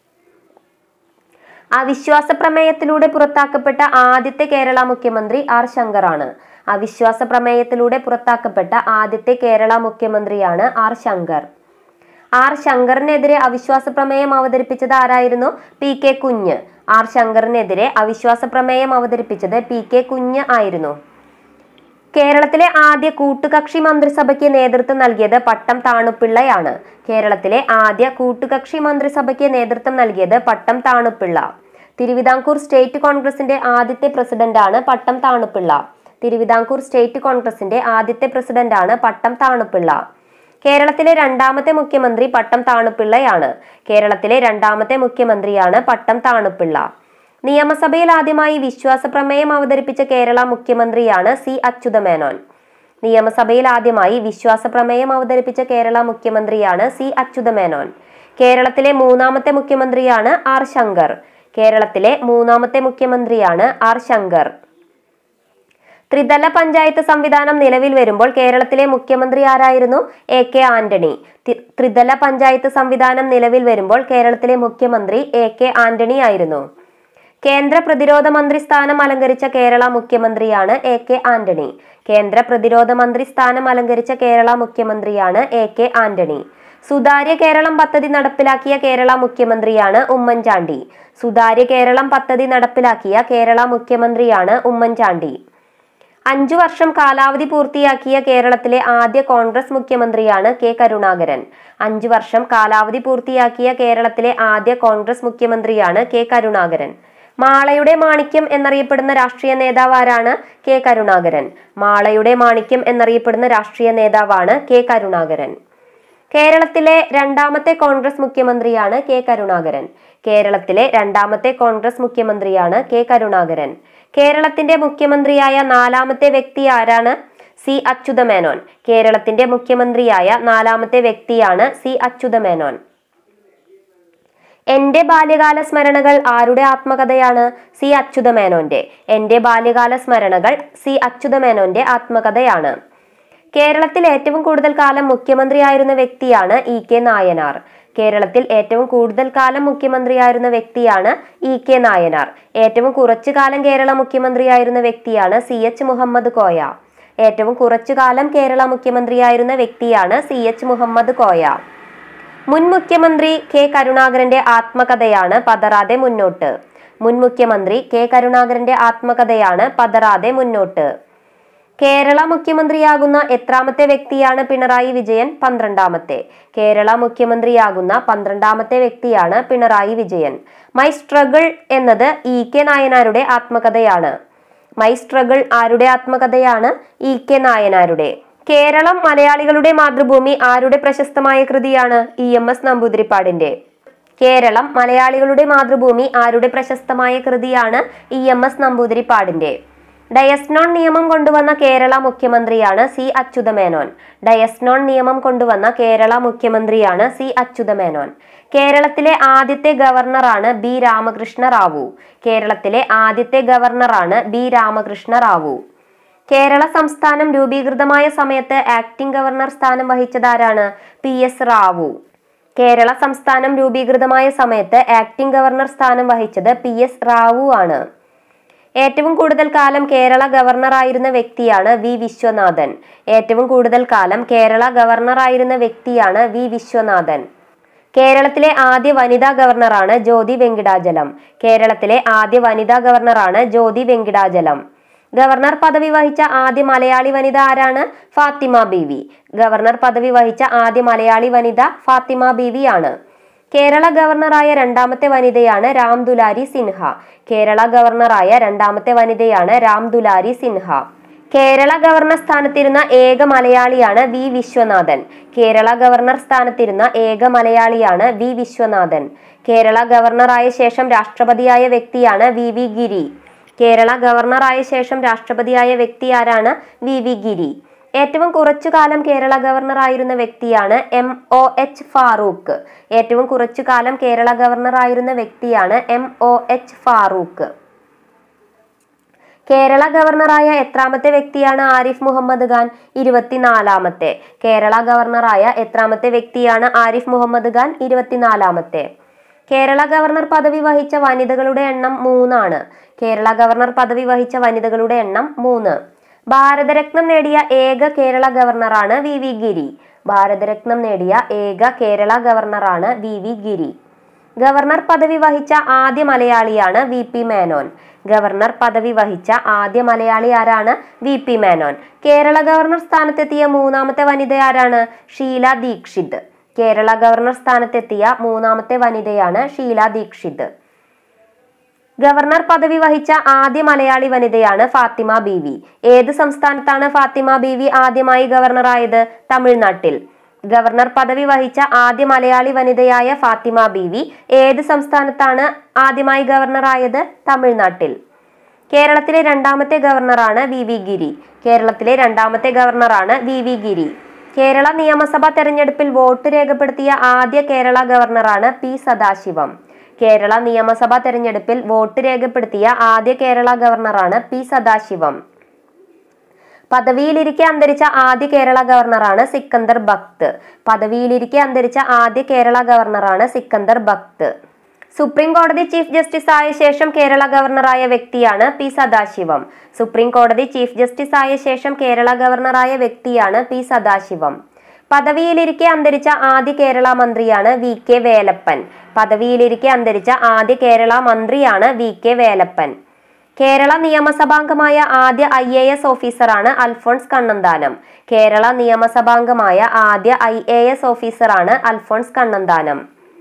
അവിശ്വാസ പ്രമേയത്തിലൂടെ പുറത്താക്കപ്പെട്ട ആദ്യത്തെ കേരള മുഖ്യമന്ത്രി ആർ ശങ്കറാണ് അവിശ്വാസ പ്രമേയത്തിലൂടെ പുറത്താക്കപ്പെട്ട ആദ്യത്തെ കേരള മുഖ്യമന്ത്രിയാണ് ആർ ശങ്കർ ആർ ശങ്കറിനെതിരെ അവിശ്വാസ പ്രമേയം അവതരിപ്പിച്ചത് ആരായിരുന്നു പി കെ കുഞ്ഞ് ആർ ശങ്കറിനെതിരെ അവിശ്വാസ പ്രമേയം അവതരിപ്പിച്ചത് പി കെ കുഞ്ഞ് ആയിരുന്നു കേരളത്തിലെ ആദ്യ കൂട്ടുകക്ഷി മന്ത്രിസഭയ്ക്ക് നേതൃത്വം നൽകിയത് പട്ടം താണുപിള്ളയാണ് കേരളത്തിലെ ആദ്യ കൂട്ടുകക്ഷി മന്ത്രിസഭയ്ക്ക് നേതൃത്വം നൽകിയത് പട്ടം താണുപിള്ള തിരുവിതാംകൂർ സ്റ്റേറ്റ് കോൺഗ്രസിന്റെ ആദ്യത്തെ പ്രസിഡന്റാണ് പട്ടം താണുപിള്ള തിരുവിതാംകൂർ സ്റ്റേറ്റ് കോൺഗ്രസിന്റെ ആദ്യത്തെ പ്രസിഡന്റാണ് പട്ടം താണുപിള്ള കേരളത്തിലെ രണ്ടാമത്തെ മുഖ്യമന്ത്രി പട്ടം താണുപിള്ളയാണ് കേരളത്തിലെ രണ്ടാമത്തെ മുഖ്യമന്ത്രിയാണ് പട്ടം താണുപിള്ള നിയമസഭയിൽ ആദ്യമായി വിശ്വാസ പ്രമേയം അവതരിപ്പിച്ച കേരള മുഖ്യമന്ത്രിയാണ് സി അച്യുതമേനോൻ നിയമസഭയിൽ ആദ്യമായി വിശ്വാസ പ്രമേയം അവതരിപ്പിച്ച കേരള മുഖ്യമന്ത്രിയാണ് സി അച്യുതമേനോൻ കേരളത്തിലെ മൂന്നാമത്തെ മുഖ്യമന്ത്രിയാണ് ആർ ശങ്കർ കേരളത്തിലെ മൂന്നാമത്തെ മുഖ്യമന്ത്രിയാണ് ആർ ശങ്കർ ത്രിതല പഞ്ചായത്ത് സംവിധാനം നിലവിൽ വരുമ്പോൾ കേരളത്തിലെ മുഖ്യമന്ത്രി ആരായിരുന്നു എ കെ ആന്റണി തി- ത്രിതല പഞ്ചായത്ത് സംവിധാനം നിലവിൽ വരുമ്പോൾ കേരളത്തിലെ മുഖ്യമന്ത്രി എ കെ ആന്റണി ആയിരുന്നു കേന്ദ്ര പ്രതിരോധ മന്ത്രി സ്ഥാനം അലങ്കരിച്ച കേരള മുഖ്യമന്ത്രിയാണ് എ കെ ആന്റണി കേന്ദ്ര പ്രതിരോധ മന്ത്രി സ്ഥാനം അലങ്കരിച്ച കേരള മുഖ്യമന്ത്രിയാണ് എ കെ ആന്റണി സുതാര്യ കേരളം പദ്ധതി നടപ്പിലാക്കിയ കേരള മുഖ്യമന്ത്രിയാണ് ഉമ്മൻചാണ്ടി സുതാര്യ കേരളം പദ്ധതി നടപ്പിലാക്കിയ കേരള മുഖ്യമന്ത്രിയാണ് ഉമ്മൻചാണ്ടി അഞ്ചു വർഷം കാലാവധി പൂർത്തിയാക്കിയ കേരളത്തിലെ ആദ്യ കോൺഗ്രസ് മുഖ്യമന്ത്രിയാണ് കെ കരുണാകരൻ അഞ്ചു വർഷം കാലാവധി പൂർത്തിയാക്കിയ കേരളത്തിലെ ആദ്യ കോൺഗ്രസ് മുഖ്യമന്ത്രിയാണ് കെ കരുണാകരൻ മാളയുടെ മാണിക്യം എന്നറിയപ്പെടുന്ന രാഷ്ട്രീയ നേതാവാരാണ് കെ കരുണാകരൻ മാളയുടെ മാണിക്യം എന്നറിയപ്പെടുന്ന രാഷ്ട്രീയ നേതാവാണ് കെ കരുണാകരൻ കേരളത്തിലെ രണ്ടാമത്തെ കോൺഗ്രസ് മുഖ്യമന്ത്രിയാണ് കെ കരുണാകരൻ കേരളത്തിലെ രണ്ടാമത്തെ കോൺഗ്രസ് മുഖ്യമന്ത്രിയാണ് കെ കരുണാകരൻ കേരളത്തിന്റെ മുഖ്യമന്ത്രിയായ നാലാമത്തെ വ്യക്തി ആരാണ് സി അച്യുതമേനോൻ കേരളത്തിന്റെ മുഖ്യമന്ത്രിയായ നാലാമത്തെ വ്യക്തിയാണ് സി അച്യുതമേനോൻ എന്റെ ബാല്യകാല സ്മരണകൾ ആരുടെ ആത്മകഥയാണ് സി അച്യുതമേനോന്റെ എന്റെ ബാല്യകാല സ്മരണകൾ സി അച്യുതമേനോന്റെ ആത്മകഥയാണ് കേരളത്തിൽ ഏറ്റവും കൂടുതൽ കാലം മുഖ്യമന്ത്രിയായിരുന്ന വ്യക്തിയാണ് ഇ കെ നായനാർ കേരളത്തിൽ ഏറ്റവും കൂടുതൽ കാലം മുഖ്യമന്ത്രിയായിരുന്ന വ്യക്തിയാണ് ഇ കെ നായനാർ ഏറ്റവും കുറച്ചു കാലം കേരള മുഖ്യമന്ത്രിയായിരുന്ന വ്യക്തിയാണ് സി എച്ച് മുഹമ്മദ് കോയ ഏറ്റവും കുറച്ചു കാലം കേരള മുഖ്യമന്ത്രിയായിരുന്ന വ്യക്തിയാണ് സി എച്ച് മുഹമ്മദ് കോയ മുൻ മുഖ്യമന്ത്രി കെ കരുണാകരന്റെ ആത്മകഥയാണ് പതറാതെ മുന്നോട്ട് മുൻ മുഖ്യമന്ത്രി കെ കരുണാകരന്റെ ആത്മകഥയാണ് പതറാതെ മുന്നോട്ട് കേരള മുഖ്യമന്ത്രിയാകുന്ന എത്രാമത്തെ വ്യക്തിയാണ് പിണറായി വിജയൻ പന്ത്രണ്ടാമത്തെ കേരള മുഖ്യമന്ത്രിയാകുന്ന പന്ത്രണ്ടാമത്തെ വ്യക്തിയാണ് പിണറായി വിജയൻ മൈ സ്ട്രഗിൾ എന്നത് ഇ കെ നായനാരുടെ ആത്മകഥയാണ് മൈ സ്ട്രഗിൾ ആരുടെ ആത്മകഥയാണ് ഇ കെ നായനാരുടെ കേരളം മലയാളികളുടെ മാതൃഭൂമി ആരുടെ പ്രശസ്തമായ കൃതിയാണ് ഇ എം എസ് നമ്പൂതിരിപ്പാടിന്റെ കേരളം മലയാളികളുടെ മാതൃഭൂമി ആരുടെ പ്രശസ്തമായ കൃതിയാണ് ഇ എം എസ് നമ്പൂതിരിപ്പാടിന്റെ ഡയസ്നോൺ നിയമം കൊണ്ടുവന്ന കേരള മുഖ്യമന്ത്രിയാണ് സി അച്യുതമേനോൻ ഡയസ്നോൺ നിയമം കൊണ്ടുവന്ന കേരള മുഖ്യമന്ത്രിയാണ് സി അച്യുതമേനോൻ കേരളത്തിലെ ആദ്യത്തെ ഗവർണറാണ് ബി രാമകൃഷ്ണ റാവു കേരളത്തിലെ ആദ്യത്തെ ഗവർണറാണ് ബി രാമകൃഷ്ണ റാവു കേരള സംസ്ഥാനം രൂപീകൃതമായ സമയത്ത് ആക്ടിംഗ് ഗവർണർ സ്ഥാനം വഹിച്ചതാരാണ് പി എസ് റാവു കേരള സംസ്ഥാനം രൂപീകൃതമായ സമയത്ത് ആക്ടിംഗ് ഗവർണർ സ്ഥാനം വഹിച്ചത് പി എസ് റാവു ആണ് ഏറ്റവും കൂടുതൽ കാലം കേരള ഗവർണറായിരുന്ന വ്യക്തിയാണ് വി വിശ്വനാഥൻ ഏറ്റവും കൂടുതൽ കാലം കേരള ഗവർണറായിരുന്ന വ്യക്തിയാണ് വി വിശ്വനാഥൻ കേരളത്തിലെ ആദ്യ വനിതാ ഗവർണറാണ് ജ്യോതി വെങ്കിടാചലം കേരളത്തിലെ ആദ്യ വനിതാ ഗവർണറാണ് ജ്യോതി വെങ്കിടാചലം ഗവർണർ പദവി വഹിച്ച ആദ്യ മലയാളി വനിത ആരാണ് ഫാത്തിമ ബീവി ഗവർണർ പദവി വഹിച്ച ആദ്യ മലയാളി വനിത ഫാത്തിമ ബീവി ആണ് കേരള ഗവർണറായ രണ്ടാമത്തെ വനിതയാണ് രാം ദുലാരി സിൻഹ കേരള ഗവർണറായ രണ്ടാമത്തെ വനിതയാണ് രാം ദുലാരി സിൻഹ കേരള ഗവർണർ സ്ഥാനത്തിരുന്ന ഏക മലയാളിയാണ് വി വിശ്വനാഥൻ കേരള ഗവർണർ സ്ഥാനത്തിരുന്ന ഏക മലയാളിയാണ് വി വിശ്വനാഥൻ കേരള ഗവർണറായ ശേഷം രാഷ്ട്രപതിയായ വ്യക്തിയാണ് വി വി ഗിരി കേരള ഗവർണറായ ശേഷം രാഷ്ട്രപതിയായ വ്യക്തി ആരാണ് വി വി ഗിരി ഏറ്റവും കുറച്ചു കാലം കേരള ഗവർണറായിരുന്ന വ്യക്തിയാണ് എം ഒ എച്ച് ഫാറൂഖ് ഏറ്റവും കുറച്ചു കാലം കേരള ഗവർണറായിരുന്ന വ്യക്തിയാണ് M O H Farooq Kerala ഗവർണറായ എത്രാമത്തെ വ്യക്തിയാണ് ആരിഫ് മുഹമ്മദ് ഖാൻ ഇരുപത്തിനാലാമത്തെ കേരള ഗവർണറായ എത്രാമത്തെ വ്യക്തിയാണ് ആരിഫ് മുഹമ്മദ് ഖാൻ ഇരുപത്തിനാലാമത്തെ കേരള ഗവർണർ പദവി വഹിച്ച വനിതകളുടെ എണ്ണം മൂന്നാണ് കേരള ഗവർണർ പദവി വഹിച്ച വനിതകളുടെ എണ്ണം മൂന്ന് ഭാരതരത്നം നേടിയ ഏക കേരള ഗവർണറാണ് വി വി ഗിരി ഭാരതരത്നം നേടിയ ഏക കേരള ഗവർണറാണ് വി വി ഗിരി ഗവർണർ പദവി വഹിച്ച ആദ്യ മലയാളിയാണ് വി പി മേനോൻ ഗവർണർ പദവി വഹിച്ച ആദ്യ മലയാളി ആരാണ് V P Menon Kerala governor സ്ഥാനത്തെത്തിയ മൂന്നാമത്തെ വനിത ആരാണ് ഷീല ദീക്ഷിത് കേരള ഗവർണർ സ്ഥാനത്തെത്തിയ മൂന്നാമത്തെ വനിതയാണ് ഷീല ദീക്ഷിത് ഗവർണർ പദവി വഹിച്ച ആദ്യ മലയാളി വനിതയാണ് ഫാത്തിമ ബീവി ഏത് സംസ്ഥാനത്താണ് ഫാത്തിമ ബീവി ആദ്യമായി ഗവർണറായത് തമിഴ്നാട്ടിൽ ഗവർണർ പദവി വഹിച്ച ആദ്യ മലയാളി വനിതയായ ഫാത്തിമ ബീവി ഏത് സംസ്ഥാനത്താണ് ആദ്യമായി ഗവർണറായത് തമിഴ്നാട്ടിൽ കേരളത്തിലെ രണ്ടാമത്തെ ഗവർണറാണ് വി വി ഗിരി കേരളത്തിലെ രണ്ടാമത്തെ ഗവർണറാണ് വി വി ഗിരി കേരള നിയമസഭാ തെരഞ്ഞെടുപ്പിൽ വോട്ട് രേഖപ്പെടുത്തിയ ആദ്യ കേരള ഗവർണറാണ് പി സദാശിവം കേരള നിയമസഭാ തെരഞ്ഞെടുപ്പിൽ വോട്ട് രേഖപ്പെടുത്തിയ ആദ്യ കേരള ഗവർണറാണ് പി സദാശിവം പദവിയിലിരിക്കെ അന്തരിച്ച ആദ്യ കേരള ഗവർണറാണ് സിക്കന്ദർ ഭക്ത് പദവിയിലിരിക്കെ അന്തരിച്ച ആദ്യ കേരള ഗവർണറാണ് സിക്കന്ദർ ഭക്ത് സുപ്രീം കോടതി ചീഫ് ജസ്റ്റിസ് ആയ ശേഷം കേരള ഗവർണറായ വ്യക്തിയാണ് പി സദാശിവം സുപ്രീം കോടതി ചീഫ് ജസ്റ്റിസ് ആയ ശേഷം കേരള ഗവർണറായ വ്യക്തിയാണ് പി സദാശിവം പദവിയിലിരിക്കെ അന്തരിച്ച ആദ്യ കേരള മന്ത്രിയാണ് വി കെ വേലപ്പൻ പദവിയിലിരിക്കെ അന്തരിച്ച ആദ്യ കേരള മന്ത്രിയാണ് വി കെ വേലപ്പൻ കേരള നിയമസഭാംഗമായ ആദ്യ ഐ എ എസ് ഓഫീസറാണ് അൽഫോൺസ് കണ്ണന്താനം കേരള നിയമസഭാംഗമായ ആദ്യ ഐ എ എസ് ഓഫീസറാണ് അൽഫോൺസ് കണ്ണന്താനം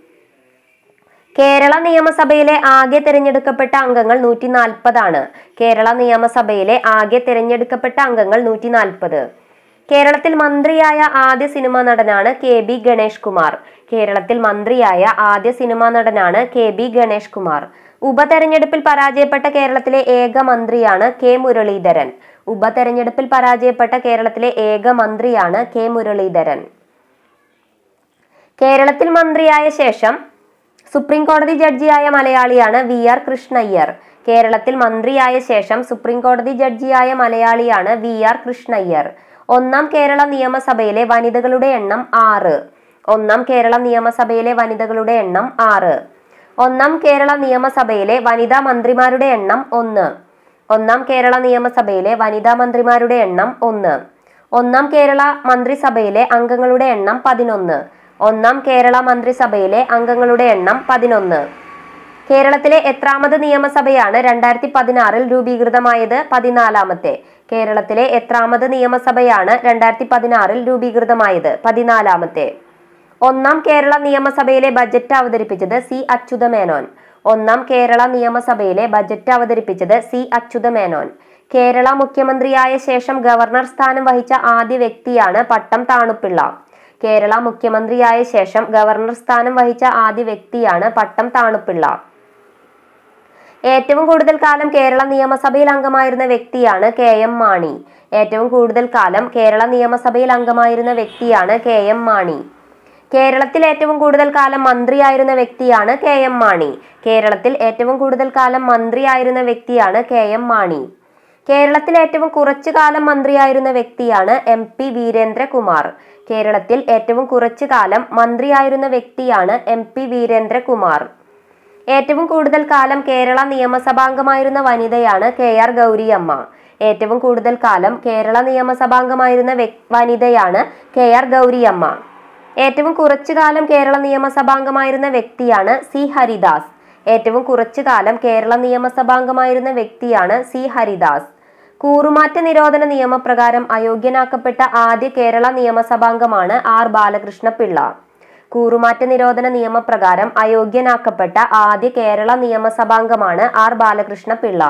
കേരള നിയമസഭയിലെ ആകെ തിരഞ്ഞെടുക്കപ്പെട്ട അംഗങ്ങൾ നൂറ്റി നാൽപ്പതാണ് കേരള നിയമസഭയിലെ ആകെ തിരഞ്ഞെടുക്കപ്പെട്ട അംഗങ്ങൾ നൂറ്റി നാൽപ്പത് കേരളത്തിൽ മന്ത്രിയായ ആദ്യ സിനിമാ നടനാണ് കെ ബി ഗണേഷ് കുമാർ കേരളത്തിൽ മന്ത്രിയായ ആദ്യ സിനിമാ നടനാണ് കെ ബി ഗണേഷ് കുമാർ ഉപതെരഞ്ഞെടുപ്പിൽ പരാജയപ്പെട്ട കേരളത്തിലെ ഏക മന്ത്രിയാണ് കെ മുരളീധരൻ ഉപതെരഞ്ഞെടുപ്പിൽ പരാജയപ്പെട്ട കേരളത്തിലെ ഏക മന്ത്രിയാണ് കെ മുരളീധരൻ കേരളത്തിൽ മന്ത്രിയായ ശേഷം സുപ്രീം കോടതി ജഡ്ജിയായ മലയാളിയാണ് വി ആർ കൃഷ്ണയ്യർ കേരളത്തിൽ മന്ത്രിയായ ശേഷം സുപ്രീം കോടതി ജഡ്ജിയായ മലയാളിയാണ് വി ആർ കൃഷ്ണയ്യർ ഒന്നാം കേരള നിയമസഭയിലെ വനിതകളുടെ എണ്ണം ആറ് ഒന്നാം കേരള നിയമസഭയിലെ വനിതകളുടെ എണ്ണം ആറ് ഒന്നാം കേരള നിയമസഭയിലെ വനിതാ മന്ത്രിമാരുടെ എണ്ണം ഒന്ന് ഒന്നാം കേരള നിയമസഭയിലെ വനിതാ മന്ത്രിമാരുടെ എണ്ണം ഒന്ന് ഒന്നാം കേരള മന്ത്രിസഭയിലെ അംഗങ്ങളുടെ എണ്ണം പതിനൊന്ന് ഒന്നാം കേരള മന്ത്രിസഭയിലെ അംഗങ്ങളുടെ എണ്ണം പതിനൊന്ന് കേരളത്തിലെ എത്രാമത് നിയമസഭയാണ് രണ്ടായിരത്തി പതിനാറിൽ രൂപീകൃതമായത് പതിനാലാമത്തെ കേരളത്തിലെ എത്രാമത് നിയമസഭയാണ് രണ്ടായിരത്തി പതിനാറിൽ രൂപീകൃതമായത് പതിനാലാമത്തെ ഒന്നാം കേരള നിയമസഭയിലെ ബജറ്റ് അവതരിപ്പിച്ചത് സി അച്യുതമേനോൻ ഒന്നാം കേരള നിയമസഭയിലെ ബജറ്റ് അവതരിപ്പിച്ചത് സി അച്യുതമേനോൻ കേരള മുഖ്യമന്ത്രിയായ ശേഷം ഗവർണർ സ്ഥാനം വഹിച്ച ആദ്യ വ്യക്തിയാണ് പട്ടം താണുപിള്ള കേരള മുഖ്യമന്ത്രിയായ ശേഷം ഗവർണർ സ്ഥാനം വഹിച്ച ആദ്യ വ്യക്തിയാണ് പട്ടം താണുപിള്ള ഏറ്റവും കൂടുതൽ കാലം കേരള നിയമസഭയിൽ അംഗമായിരുന്ന വ്യക്തിയാണ് കെ എം മാണി ഏറ്റവും കൂടുതൽ കാലം കേരള നിയമസഭയിൽ അംഗമായിരുന്ന വ്യക്തിയാണ് കെ എം മാണി കേരളത്തിൽ ഏറ്റവും കൂടുതൽ കാലം മന്ത്രിയായിരുന്ന വ്യക്തിയാണ് കെ എം മാണി കേരളത്തിൽ ഏറ്റവും കൂടുതൽ കാലം മന്ത്രിയായിരുന്ന വ്യക്തിയാണ് കെ എം മാണി കേരളത്തിൽ ഏറ്റവും കുറച്ചു കാലം മന്ത്രിയായിരുന്ന വ്യക്തിയാണ് എം പി വീരേന്ദ്രകുമാർ കേരളത്തിൽ ഏറ്റവും കുറച്ചു കാലം മന്ത്രിയായിരുന്ന വ്യക്തിയാണ് എം പി വീരേന്ദ്രകുമാർ ഏറ്റവും കൂടുതൽ കാലം കേരള നിയമസഭാംഗമായിരുന്ന വനിതയാണ് കെ ആർ ഗൗരിയമ്മ ഏറ്റവും കൂടുതൽ കാലം കേരള നിയമസഭാംഗമായിരുന്ന വ്യക്- വനിതയാണ് കെ ആർ ഗൗരിയമ്മ ഏറ്റവും കുറച്ചു കാലം കേരള നിയമസഭാംഗമായിരുന്ന വ്യക്തിയാണ് സി ഹരിദാസ് ഏറ്റവും കുറച്ചു കാലം കേരള നിയമസഭാംഗമായിരുന്ന വ്യക്തിയാണ് സി ഹരിദാസ് കൂറുമാറ്റ നിരോധന നിയമപ്രകാരം അയോഗ്യനാക്കപ്പെട്ട ആദ്യ കേരള നിയമസഭാംഗമാണ് ആർ ബാലകൃഷ്ണ പിള്ള കൂറുമാറ്റ നിരോധന നിയമപ്രകാരം അയോഗ്യനാക്കപ്പെട്ട ആദ്യ കേരള നിയമസഭാംഗമാണ് ആർ ബാലകൃഷ്ണ പിള്ള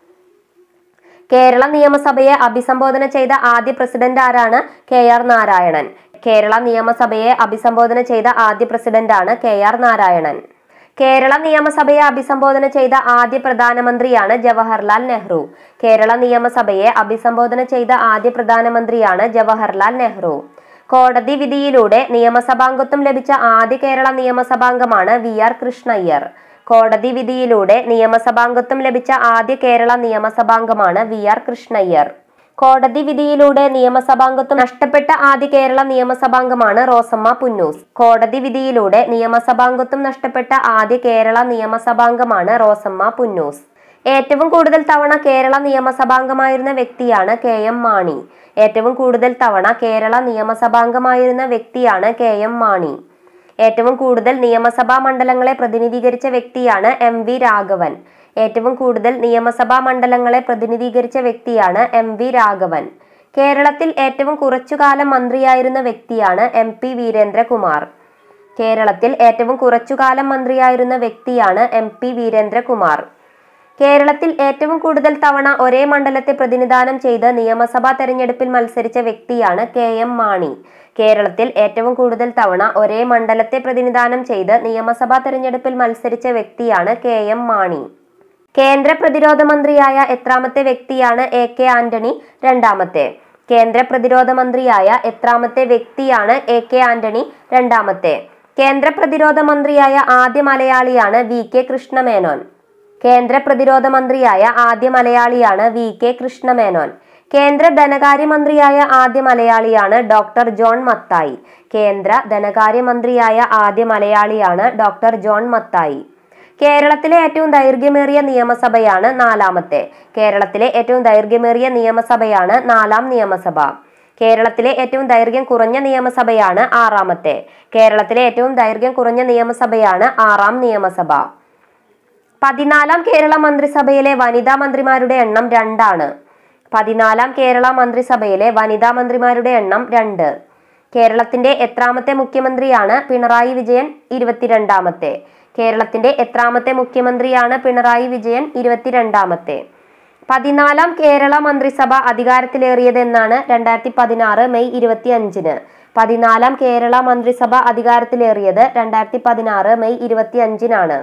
കേരള നിയമസഭയെ അഭിസംബോധന ചെയ്ത ആദ്യ പ്രസിഡന്റ് ആരാണ് കെ ആർ നാരായണൻ കേരള നിയമസഭയെ അഭിസംബോധന ചെയ്ത ആദ്യ പ്രസിഡന്റാണ് കെ ആർ നാരായണൻ കേരള നിയമസഭയെ അഭിസംബോധന ചെയ്ത ആദ്യ പ്രധാനമന്ത്രിയാണ് ജവഹർലാൽ നെഹ്റു കേരള നിയമസഭയെ അഭിസംബോധന ചെയ്ത ആദ്യ പ്രധാനമന്ത്രിയാണ് ജവഹർലാൽ നെഹ്റു കോടതി വിധിയിലൂടെ നിയമസഭാംഗത്വം ലഭിച്ച ആദ്യ കേരള നിയമസഭാംഗമാണ് വി ആർ കൃഷ്ണയ്യർ കോടതി വിധിയിലൂടെ നിയമസഭാംഗത്വം ലഭിച്ച ആദ്യ കേരള നിയമസഭാംഗമാണ് വി ആർ കൃഷ്ണയ്യർ കോടതി വിധിയിലൂടെ നിയമസഭാംഗത്വം നഷ്ടപ്പെട്ട ആദ്യ കേരള നിയമസഭാംഗമാണ് റോസമ്മ പുന്നൂസ് കോടതി വിധിയിലൂടെ നിയമസഭാംഗത്വം നഷ്ടപ്പെട്ട ആദ്യ കേരള നിയമസഭാംഗമാണ് റോസമ്മ പുന്നൂസ് ഏറ്റവും കൂടുതൽ തവണ കേരള നിയമസഭാംഗമായിരുന്ന വ്യക്തിയാണ് കെ എം മാണി ഏറ്റവും കൂടുതൽ തവണ കേരള നിയമസഭാംഗമായിരുന്ന വ്യക്തിയാണ് കെ എം മാണി ഏറ്റവും കൂടുതൽ നിയമസഭാ മണ്ഡലങ്ങളെ പ്രതിനിധീകരിച്ച വ്യക്തിയാണ് എം വി രാഘവൻ ഏറ്റവും കൂടുതൽ നിയമസഭാ മണ്ഡലങ്ങളെ പ്രതിനിധീകരിച്ച വ്യക്തിയാണ് എം വി രാഘവൻ കേരളത്തിൽ ഏറ്റവും കുറച്ചുകാലം മന്ത്രിയായിരുന്ന വ്യക്തിയാണ് എം പി വീരേന്ദ്രകുമാർ കേരളത്തിൽ ഏറ്റവും കുറച്ചുകാലം മന്ത്രിയായിരുന്ന വ്യക്തിയാണ് എം പി വീരേന്ദ്രകുമാർ കേരളത്തിൽ ഏറ്റവും കൂടുതൽ തവണ ഒരേ മണ്ഡലത്തെ പ്രതിനിധാനം ചെയ്ത് നിയമസഭാ തെരഞ്ഞെടുപ്പിൽ മത്സരിച്ച വ്യക്തിയാണ് കെ എം മാണി കേരളത്തിൽ ഏറ്റവും കൂടുതൽ തവണ ഒരേ മണ്ഡലത്തെ പ്രതിനിധാനം ചെയ്ത് നിയമസഭാ തെരഞ്ഞെടുപ്പിൽ മത്സരിച്ച വ്യക്തിയാണ് കെ എം മാണി കേന്ദ്ര പ്രതിരോധ മന്ത്രിയായ എത്രാമത്തെ വ്യക്തിയാണ് എ കെ ആന്റണി രണ്ടാമത്തെ കേന്ദ്ര പ്രതിരോധ മന്ത്രിയായ എത്രാമത്തെ വ്യക്തിയാണ് എ കെ ആന്റണി രണ്ടാമത്തെ കേന്ദ്ര പ്രതിരോധ മന്ത്രിയായ ആദ്യ മലയാളിയാണ് വി കെ കൃഷ്ണമേനോൻ കേന്ദ്ര പ്രതിരോധ മന്ത്രിയായ ആദ്യ മലയാളിയാണ് വി കെ കൃഷ്ണമേനോൻ കേന്ദ്ര ധനകാര്യമന്ത്രിയായ ആദ്യ മലയാളിയാണ് ഡോക്ടർ ജോൺ മത്തായി കേന്ദ്ര ധനകാര്യമന്ത്രിയായ ആദ്യ മലയാളിയാണ് ഡോക്ടർ ജോൺ മത്തായി കേരളത്തിലെ ഏറ്റവും ദൈർഘ്യമേറിയ നിയമസഭയാണ് നാലാമത്തെ കേരളത്തിലെ ഏറ്റവും ദൈർഘ്യമേറിയ നിയമസഭയാണ് നാലാം നിയമസഭ കേരളത്തിലെ ഏറ്റവും ദൈർഘ്യം കുറഞ്ഞ നിയമസഭയാണ് ആറാമത്തെ കേരളത്തിലെ ഏറ്റവും ദൈർഘ്യം കുറഞ്ഞ നിയമസഭയാണ് ആറാം നിയമസഭ പതിനാലാം കേരള മന്ത്രിസഭയിലെ വനിതാ മന്ത്രിമാരുടെ എണ്ണം രണ്ടാണ് പതിനാലാം കേരള മന്ത്രിസഭയിലെ വനിതാ മന്ത്രിമാരുടെ എണ്ണം രണ്ട് കേരളത്തിന്റെ എത്രാമത്തെ മുഖ്യമന്ത്രിയാണ് പിണറായി വിജയൻ ഇരുപത്തിരണ്ടാമത്തെ കേരളത്തിന്റെ എത്രാമത്തെ മുഖ്യമന്ത്രിയാണ് പിണറായി വിജയൻ ഇരുപത്തിരണ്ടാമത്തെ പതിനാലാം കേരള മന്ത്രിസഭ അധികാരത്തിലേറിയതെന്നാണ് രണ്ടായിരത്തി പതിനാറ് മെയ് ഇരുപത്തി അഞ്ചിന് പതിനാലാം കേരള മന്ത്രിസഭ അധികാരത്തിലേറിയത് രണ്ടായിരത്തി പതിനാറ് മെയ് ഇരുപത്തി അഞ്ചിനാണ്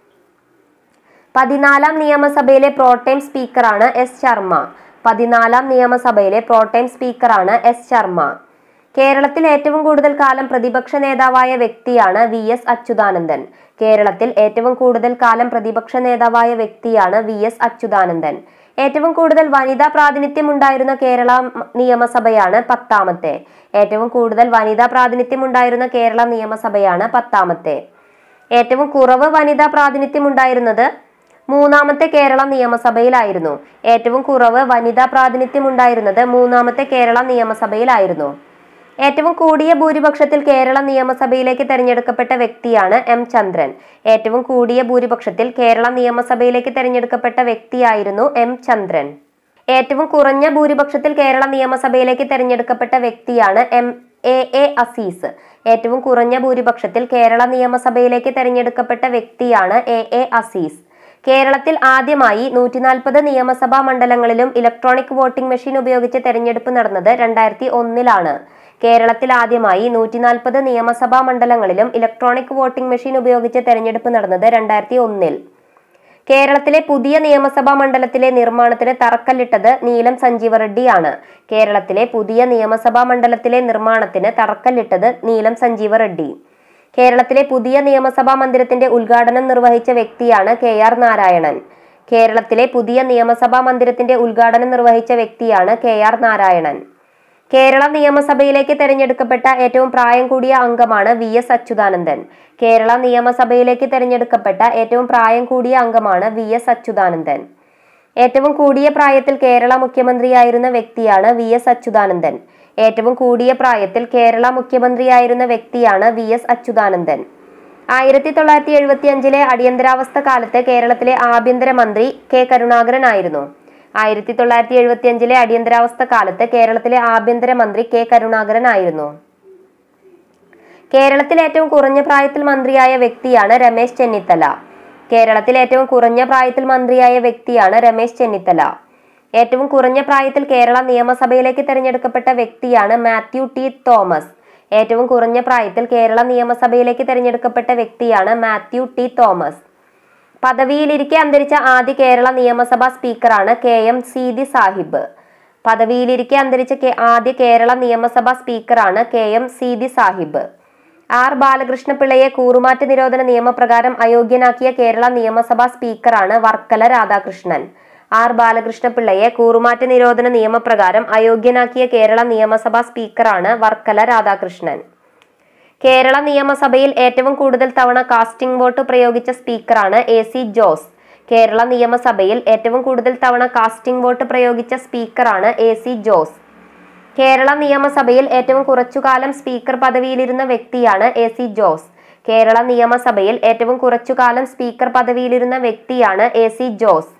പതിനാലാം നിയമസഭയിലെ പ്രോട്ടൈം സ്പീക്കറാണ് എസ് ശർമ്മ പതിനാലാം നിയമസഭയിലെ പ്രോട്ടൈം സ്പീക്കറാണ് എസ് ശർമ്മ കേരളത്തിൽ ഏറ്റവും കൂടുതൽ കാലം പ്രതിപക്ഷ നേതാവായ വ്യക്തിയാണ് വി എസ് അച്യുതാനന്ദൻ കേരളത്തിൽ ഏറ്റവും കൂടുതൽ കാലം പ്രതിപക്ഷ നേതാവായ വ്യക്തിയാണ് വി എസ് അച്യുതാനന്ദൻ ഏറ്റവും കൂടുതൽ വനിതാ പ്രാതിനിധ്യം ഉണ്ടായിരുന്ന കേരള നിയമസഭയാണ് പത്താമത്തെ ഏറ്റവും കൂടുതൽ വനിതാ പ്രാതിനിധ്യം ഉണ്ടായിരുന്ന കേരള നിയമസഭയാണ് പത്താമത്തെ ഏറ്റവും കുറവ് വനിതാ പ്രാതിനിധ്യം ഉണ്ടായിരുന്നത് മൂന്നാമത്തെ കേരള നിയമസഭയിലായിരുന്നു ഏറ്റവും കുറവ് വനിതാ പ്രാതിനിധ്യം ഉണ്ടായിരുന്നത് മൂന്നാമത്തെ കേരള നിയമസഭയിലായിരുന്നു ഏറ്റവും കൂടിയ ഭൂരിപക്ഷത്തിൽ കേരള നിയമസഭയിലേക്ക് തെരഞ്ഞെടുക്കപ്പെട്ട വ്യക്തിയാണ് എം ചന്ദ്രൻ ഏറ്റവും കൂടിയ ഭൂരിപക്ഷത്തിൽ കേരള നിയമസഭയിലേക്ക് തെരഞ്ഞെടുക്കപ്പെട്ട വ്യക്തിയായിരുന്നു എം ചന്ദ്രൻ ഏറ്റവും കുറഞ്ഞ ഭൂരിപക്ഷത്തിൽ കേരള നിയമസഭയിലേക്ക് തെരഞ്ഞെടുക്കപ്പെട്ട വ്യക്തിയാണ് എം എ എ അസീസ് ഏറ്റവും കുറഞ്ഞ ഭൂരിപക്ഷത്തിൽ കേരള നിയമസഭയിലേക്ക് തെരഞ്ഞെടുക്കപ്പെട്ട വ്യക്തിയാണ് എ എ അസീസ് കേരളത്തിൽ ആദ്യമായി നൂറ്റി നാൽപ്പത് നിയമസഭാ മണ്ഡലങ്ങളിലും ഇലക്ട്രോണിക് വോട്ടിംഗ് മെഷീൻ ഉപയോഗിച്ച് തെരഞ്ഞെടുപ്പ് നടന്നത് രണ്ടായിരത്തി ഒന്നിലാണ് കേരളത്തിൽ ആദ്യമായി നൂറ്റി നാൽപ്പത് നിയമസഭാ മണ്ഡലങ്ങളിലും ഇലക്ട്രോണിക് വോട്ടിംഗ് മെഷീൻ ഉപയോഗിച്ച് തെരഞ്ഞെടുപ്പ് നടന്നത് രണ്ടായിരത്തി ഒന്നിൽ കേരളത്തിലെ പുതിയ നിയമസഭാ മണ്ഡലത്തിലെ നിർമ്മാണത്തിന് തറക്കല്ലിട്ടത് നീലം സഞ്ജീവ റെഡ്ഡിയാണ് കേരളത്തിലെ പുതിയ നിയമസഭാ മണ്ഡലത്തിലെ നിർമ്മാണത്തിന് തറക്കല്ലിട്ടത് നീലം സഞ്ജീവ റെഡ്ഡി കേരളത്തിലെ പുതിയ നിയമസഭാ മന്ദിരത്തിന്റെ ഉദ്ഘാടനം നിർവഹിച്ച വ്യക്തിയാണ് കെ ആർ നാരായണൻ കേരളത്തിലെ പുതിയ നിയമസഭാ മന്ദിരത്തിന്റെ ഉദ്ഘാടനം നിർവഹിച്ച വ്യക്തിയാണ് കെ ആർ നാരായണൻ കേരള നിയമസഭയിലേക്ക് തെരഞ്ഞെടുക്കപ്പെട്ട ഏറ്റവും പ്രായം കൂടിയ അംഗമാണ് വി എസ് അച്യുതാനന്ദൻ കേരള നിയമസഭയിലേക്ക് തെരഞ്ഞെടുക്കപ്പെട്ട ഏറ്റവും പ്രായം കൂടിയ അംഗമാണ് വി എസ് അച്യുതാനന്ദൻ ഏറ്റവും കൂടിയ പ്രായത്തിൽ കേരള മുഖ്യമന്ത്രിയായിരുന്ന വ്യക്തിയാണ് വി എസ് അച്യുതാനന്ദൻ ഏറ്റവും കൂടിയ പ്രായത്തിൽ കേരള മുഖ്യമന്ത്രിയായിരുന്ന വ്യക്തിയാണ് വി എസ് അച്യുതാനന്ദൻ ആയിരത്തി തൊള്ളായിരത്തി എഴുപത്തി അഞ്ചിലെ അടിയന്തരാവസ്ഥ കാലത്ത് കേരളത്തിലെ ആഭ്യന്തരമന്ത്രി കെ കരുണാകരൻ ആയിരുന്നു ആയിരത്തി തൊള്ളായിരത്തി എഴുപത്തി അഞ്ചിലെ അടിയന്തരാവസ്ഥ കാലത്ത് കേരളത്തിലെ ആഭ്യന്തരമന്ത്രി കെ കരുണാകരൻ ആയിരുന്നു കേരളത്തിൽ ഏറ്റവും കുറഞ്ഞ പ്രായത്തിൽ മന്ത്രിയായ വ്യക്തിയാണ് രമേശ് ചെന്നിത്തല കേരളത്തിൽ ഏറ്റവും കുറഞ്ഞ പ്രായത്തിൽ മന്ത്രിയായ വ്യക്തിയാണ് രമേശ് ചെന്നിത്തല ഏറ്റവും കുറഞ്ഞ പ്രായത്തിൽ കേരള നിയമസഭയിലേക്ക് തെരഞ്ഞെടുക്കപ്പെട്ട വ്യക്തിയാണ് മാത്യു ടി തോമസ് ഏറ്റവും കുറഞ്ഞ പ്രായത്തിൽ കേരള നിയമസഭയിലേക്ക് തെരഞ്ഞെടുക്കപ്പെട്ട വ്യക്തിയാണ് മാത്യു ടി തോമസ് പദവിയിലിരിക്കെ അന്തരിച്ച ആദ്യ കേരള നിയമസഭാ സ്പീക്കറാണ് കെ എം സീതി സാഹിബ് പദവിയിലിരിക്കെ അന്തരിച്ച കെ- ആദ്യ കേരള നിയമസഭാ സ്പീക്കറാണ് K M Seethi Sahib R ബാലകൃഷ്ണപിള്ളയെ കൂറുമാറ്റ നിരോധന നിയമപ്രകാരം അയോഗ്യനാക്കിയ കേരള നിയമസഭാ സ്പീക്കറാണ് വർക്കല രാധാകൃഷ്ണൻ ആർ ബാലകൃഷ്ണപിള്ളയെ കൂറുമാറ്റ നിരോധന നിയമപ്രകാരം അയോഗ്യനാക്കിയ കേരള നിയമസഭാ സ്പീക്കറാണ് വർക്കല രാധാകൃഷ്ണൻ കേരള നിയമസഭയിൽ ഏറ്റവും കൂടുതൽ തവണ കാസ്റ്റിംഗ് വോട്ട് പ്രയോഗിച്ച സ്പീക്കറാണ് എ സി ജോസ് കേരള നിയമസഭയിൽ ഏറ്റവും കൂടുതൽ തവണ കാസ്റ്റിംഗ് വോട്ട് പ്രയോഗിച്ച സ്പീക്കറാണ് എ സി ജോസ് കേരള നിയമസഭയിൽ ഏറ്റവും കുറച്ചുകാലം സ്പീക്കർ പദവിയിലിരുന്ന വ്യക്തിയാണ് എ സി ജോസ് കേരള നിയമസഭയിൽ ഏറ്റവും കുറച്ചുകാലം സ്പീക്കർ പദവിയിലിരുന്ന വ്യക്തിയാണ് എ സി ജോസ്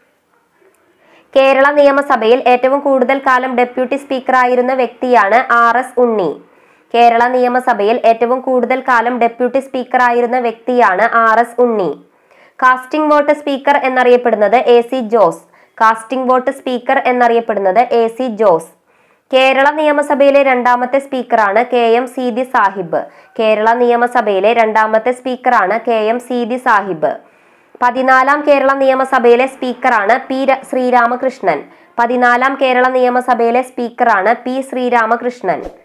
കേരള നിയമസഭയിൽ ഏറ്റവും കൂടുതൽ കാലം ഡെപ്യൂട്ടി സ്പീക്കറായിരുന്ന വ്യക്തിയാണ് ആർ എസ് ഉണ്ണി കേരള നിയമസഭയിൽ ഏറ്റവും കൂടുതൽ കാലം ഡെപ്യൂട്ടി സ്പീക്കറായിരുന്ന വ്യക്തിയാണ് R S Unni casting vote speaker എന്നറിയപ്പെടുന്നത് A C Jose casting vote speaker എന്നറിയപ്പെടുന്നത് എ സി ജോസ് കേരള നിയമസഭയിലെ രണ്ടാമത്തെ സ്പീക്കറാണ് കെ എം സീതി സാഹിബ് കേരള നിയമസഭയിലെ രണ്ടാമത്തെ സ്പീക്കറാണ് കെ എം സീതി സാഹിബ് പതിനാലാം കേരള നിയമസഭയിലെ സ്പീക്കറാണ് പി ര- ശ്രീരാമകൃഷ്ണൻ പതിനാലാം കേരള നിയമസഭയിലെ സ്പീക്കറാണ് പി ശ്രീരാമകൃഷ്ണൻ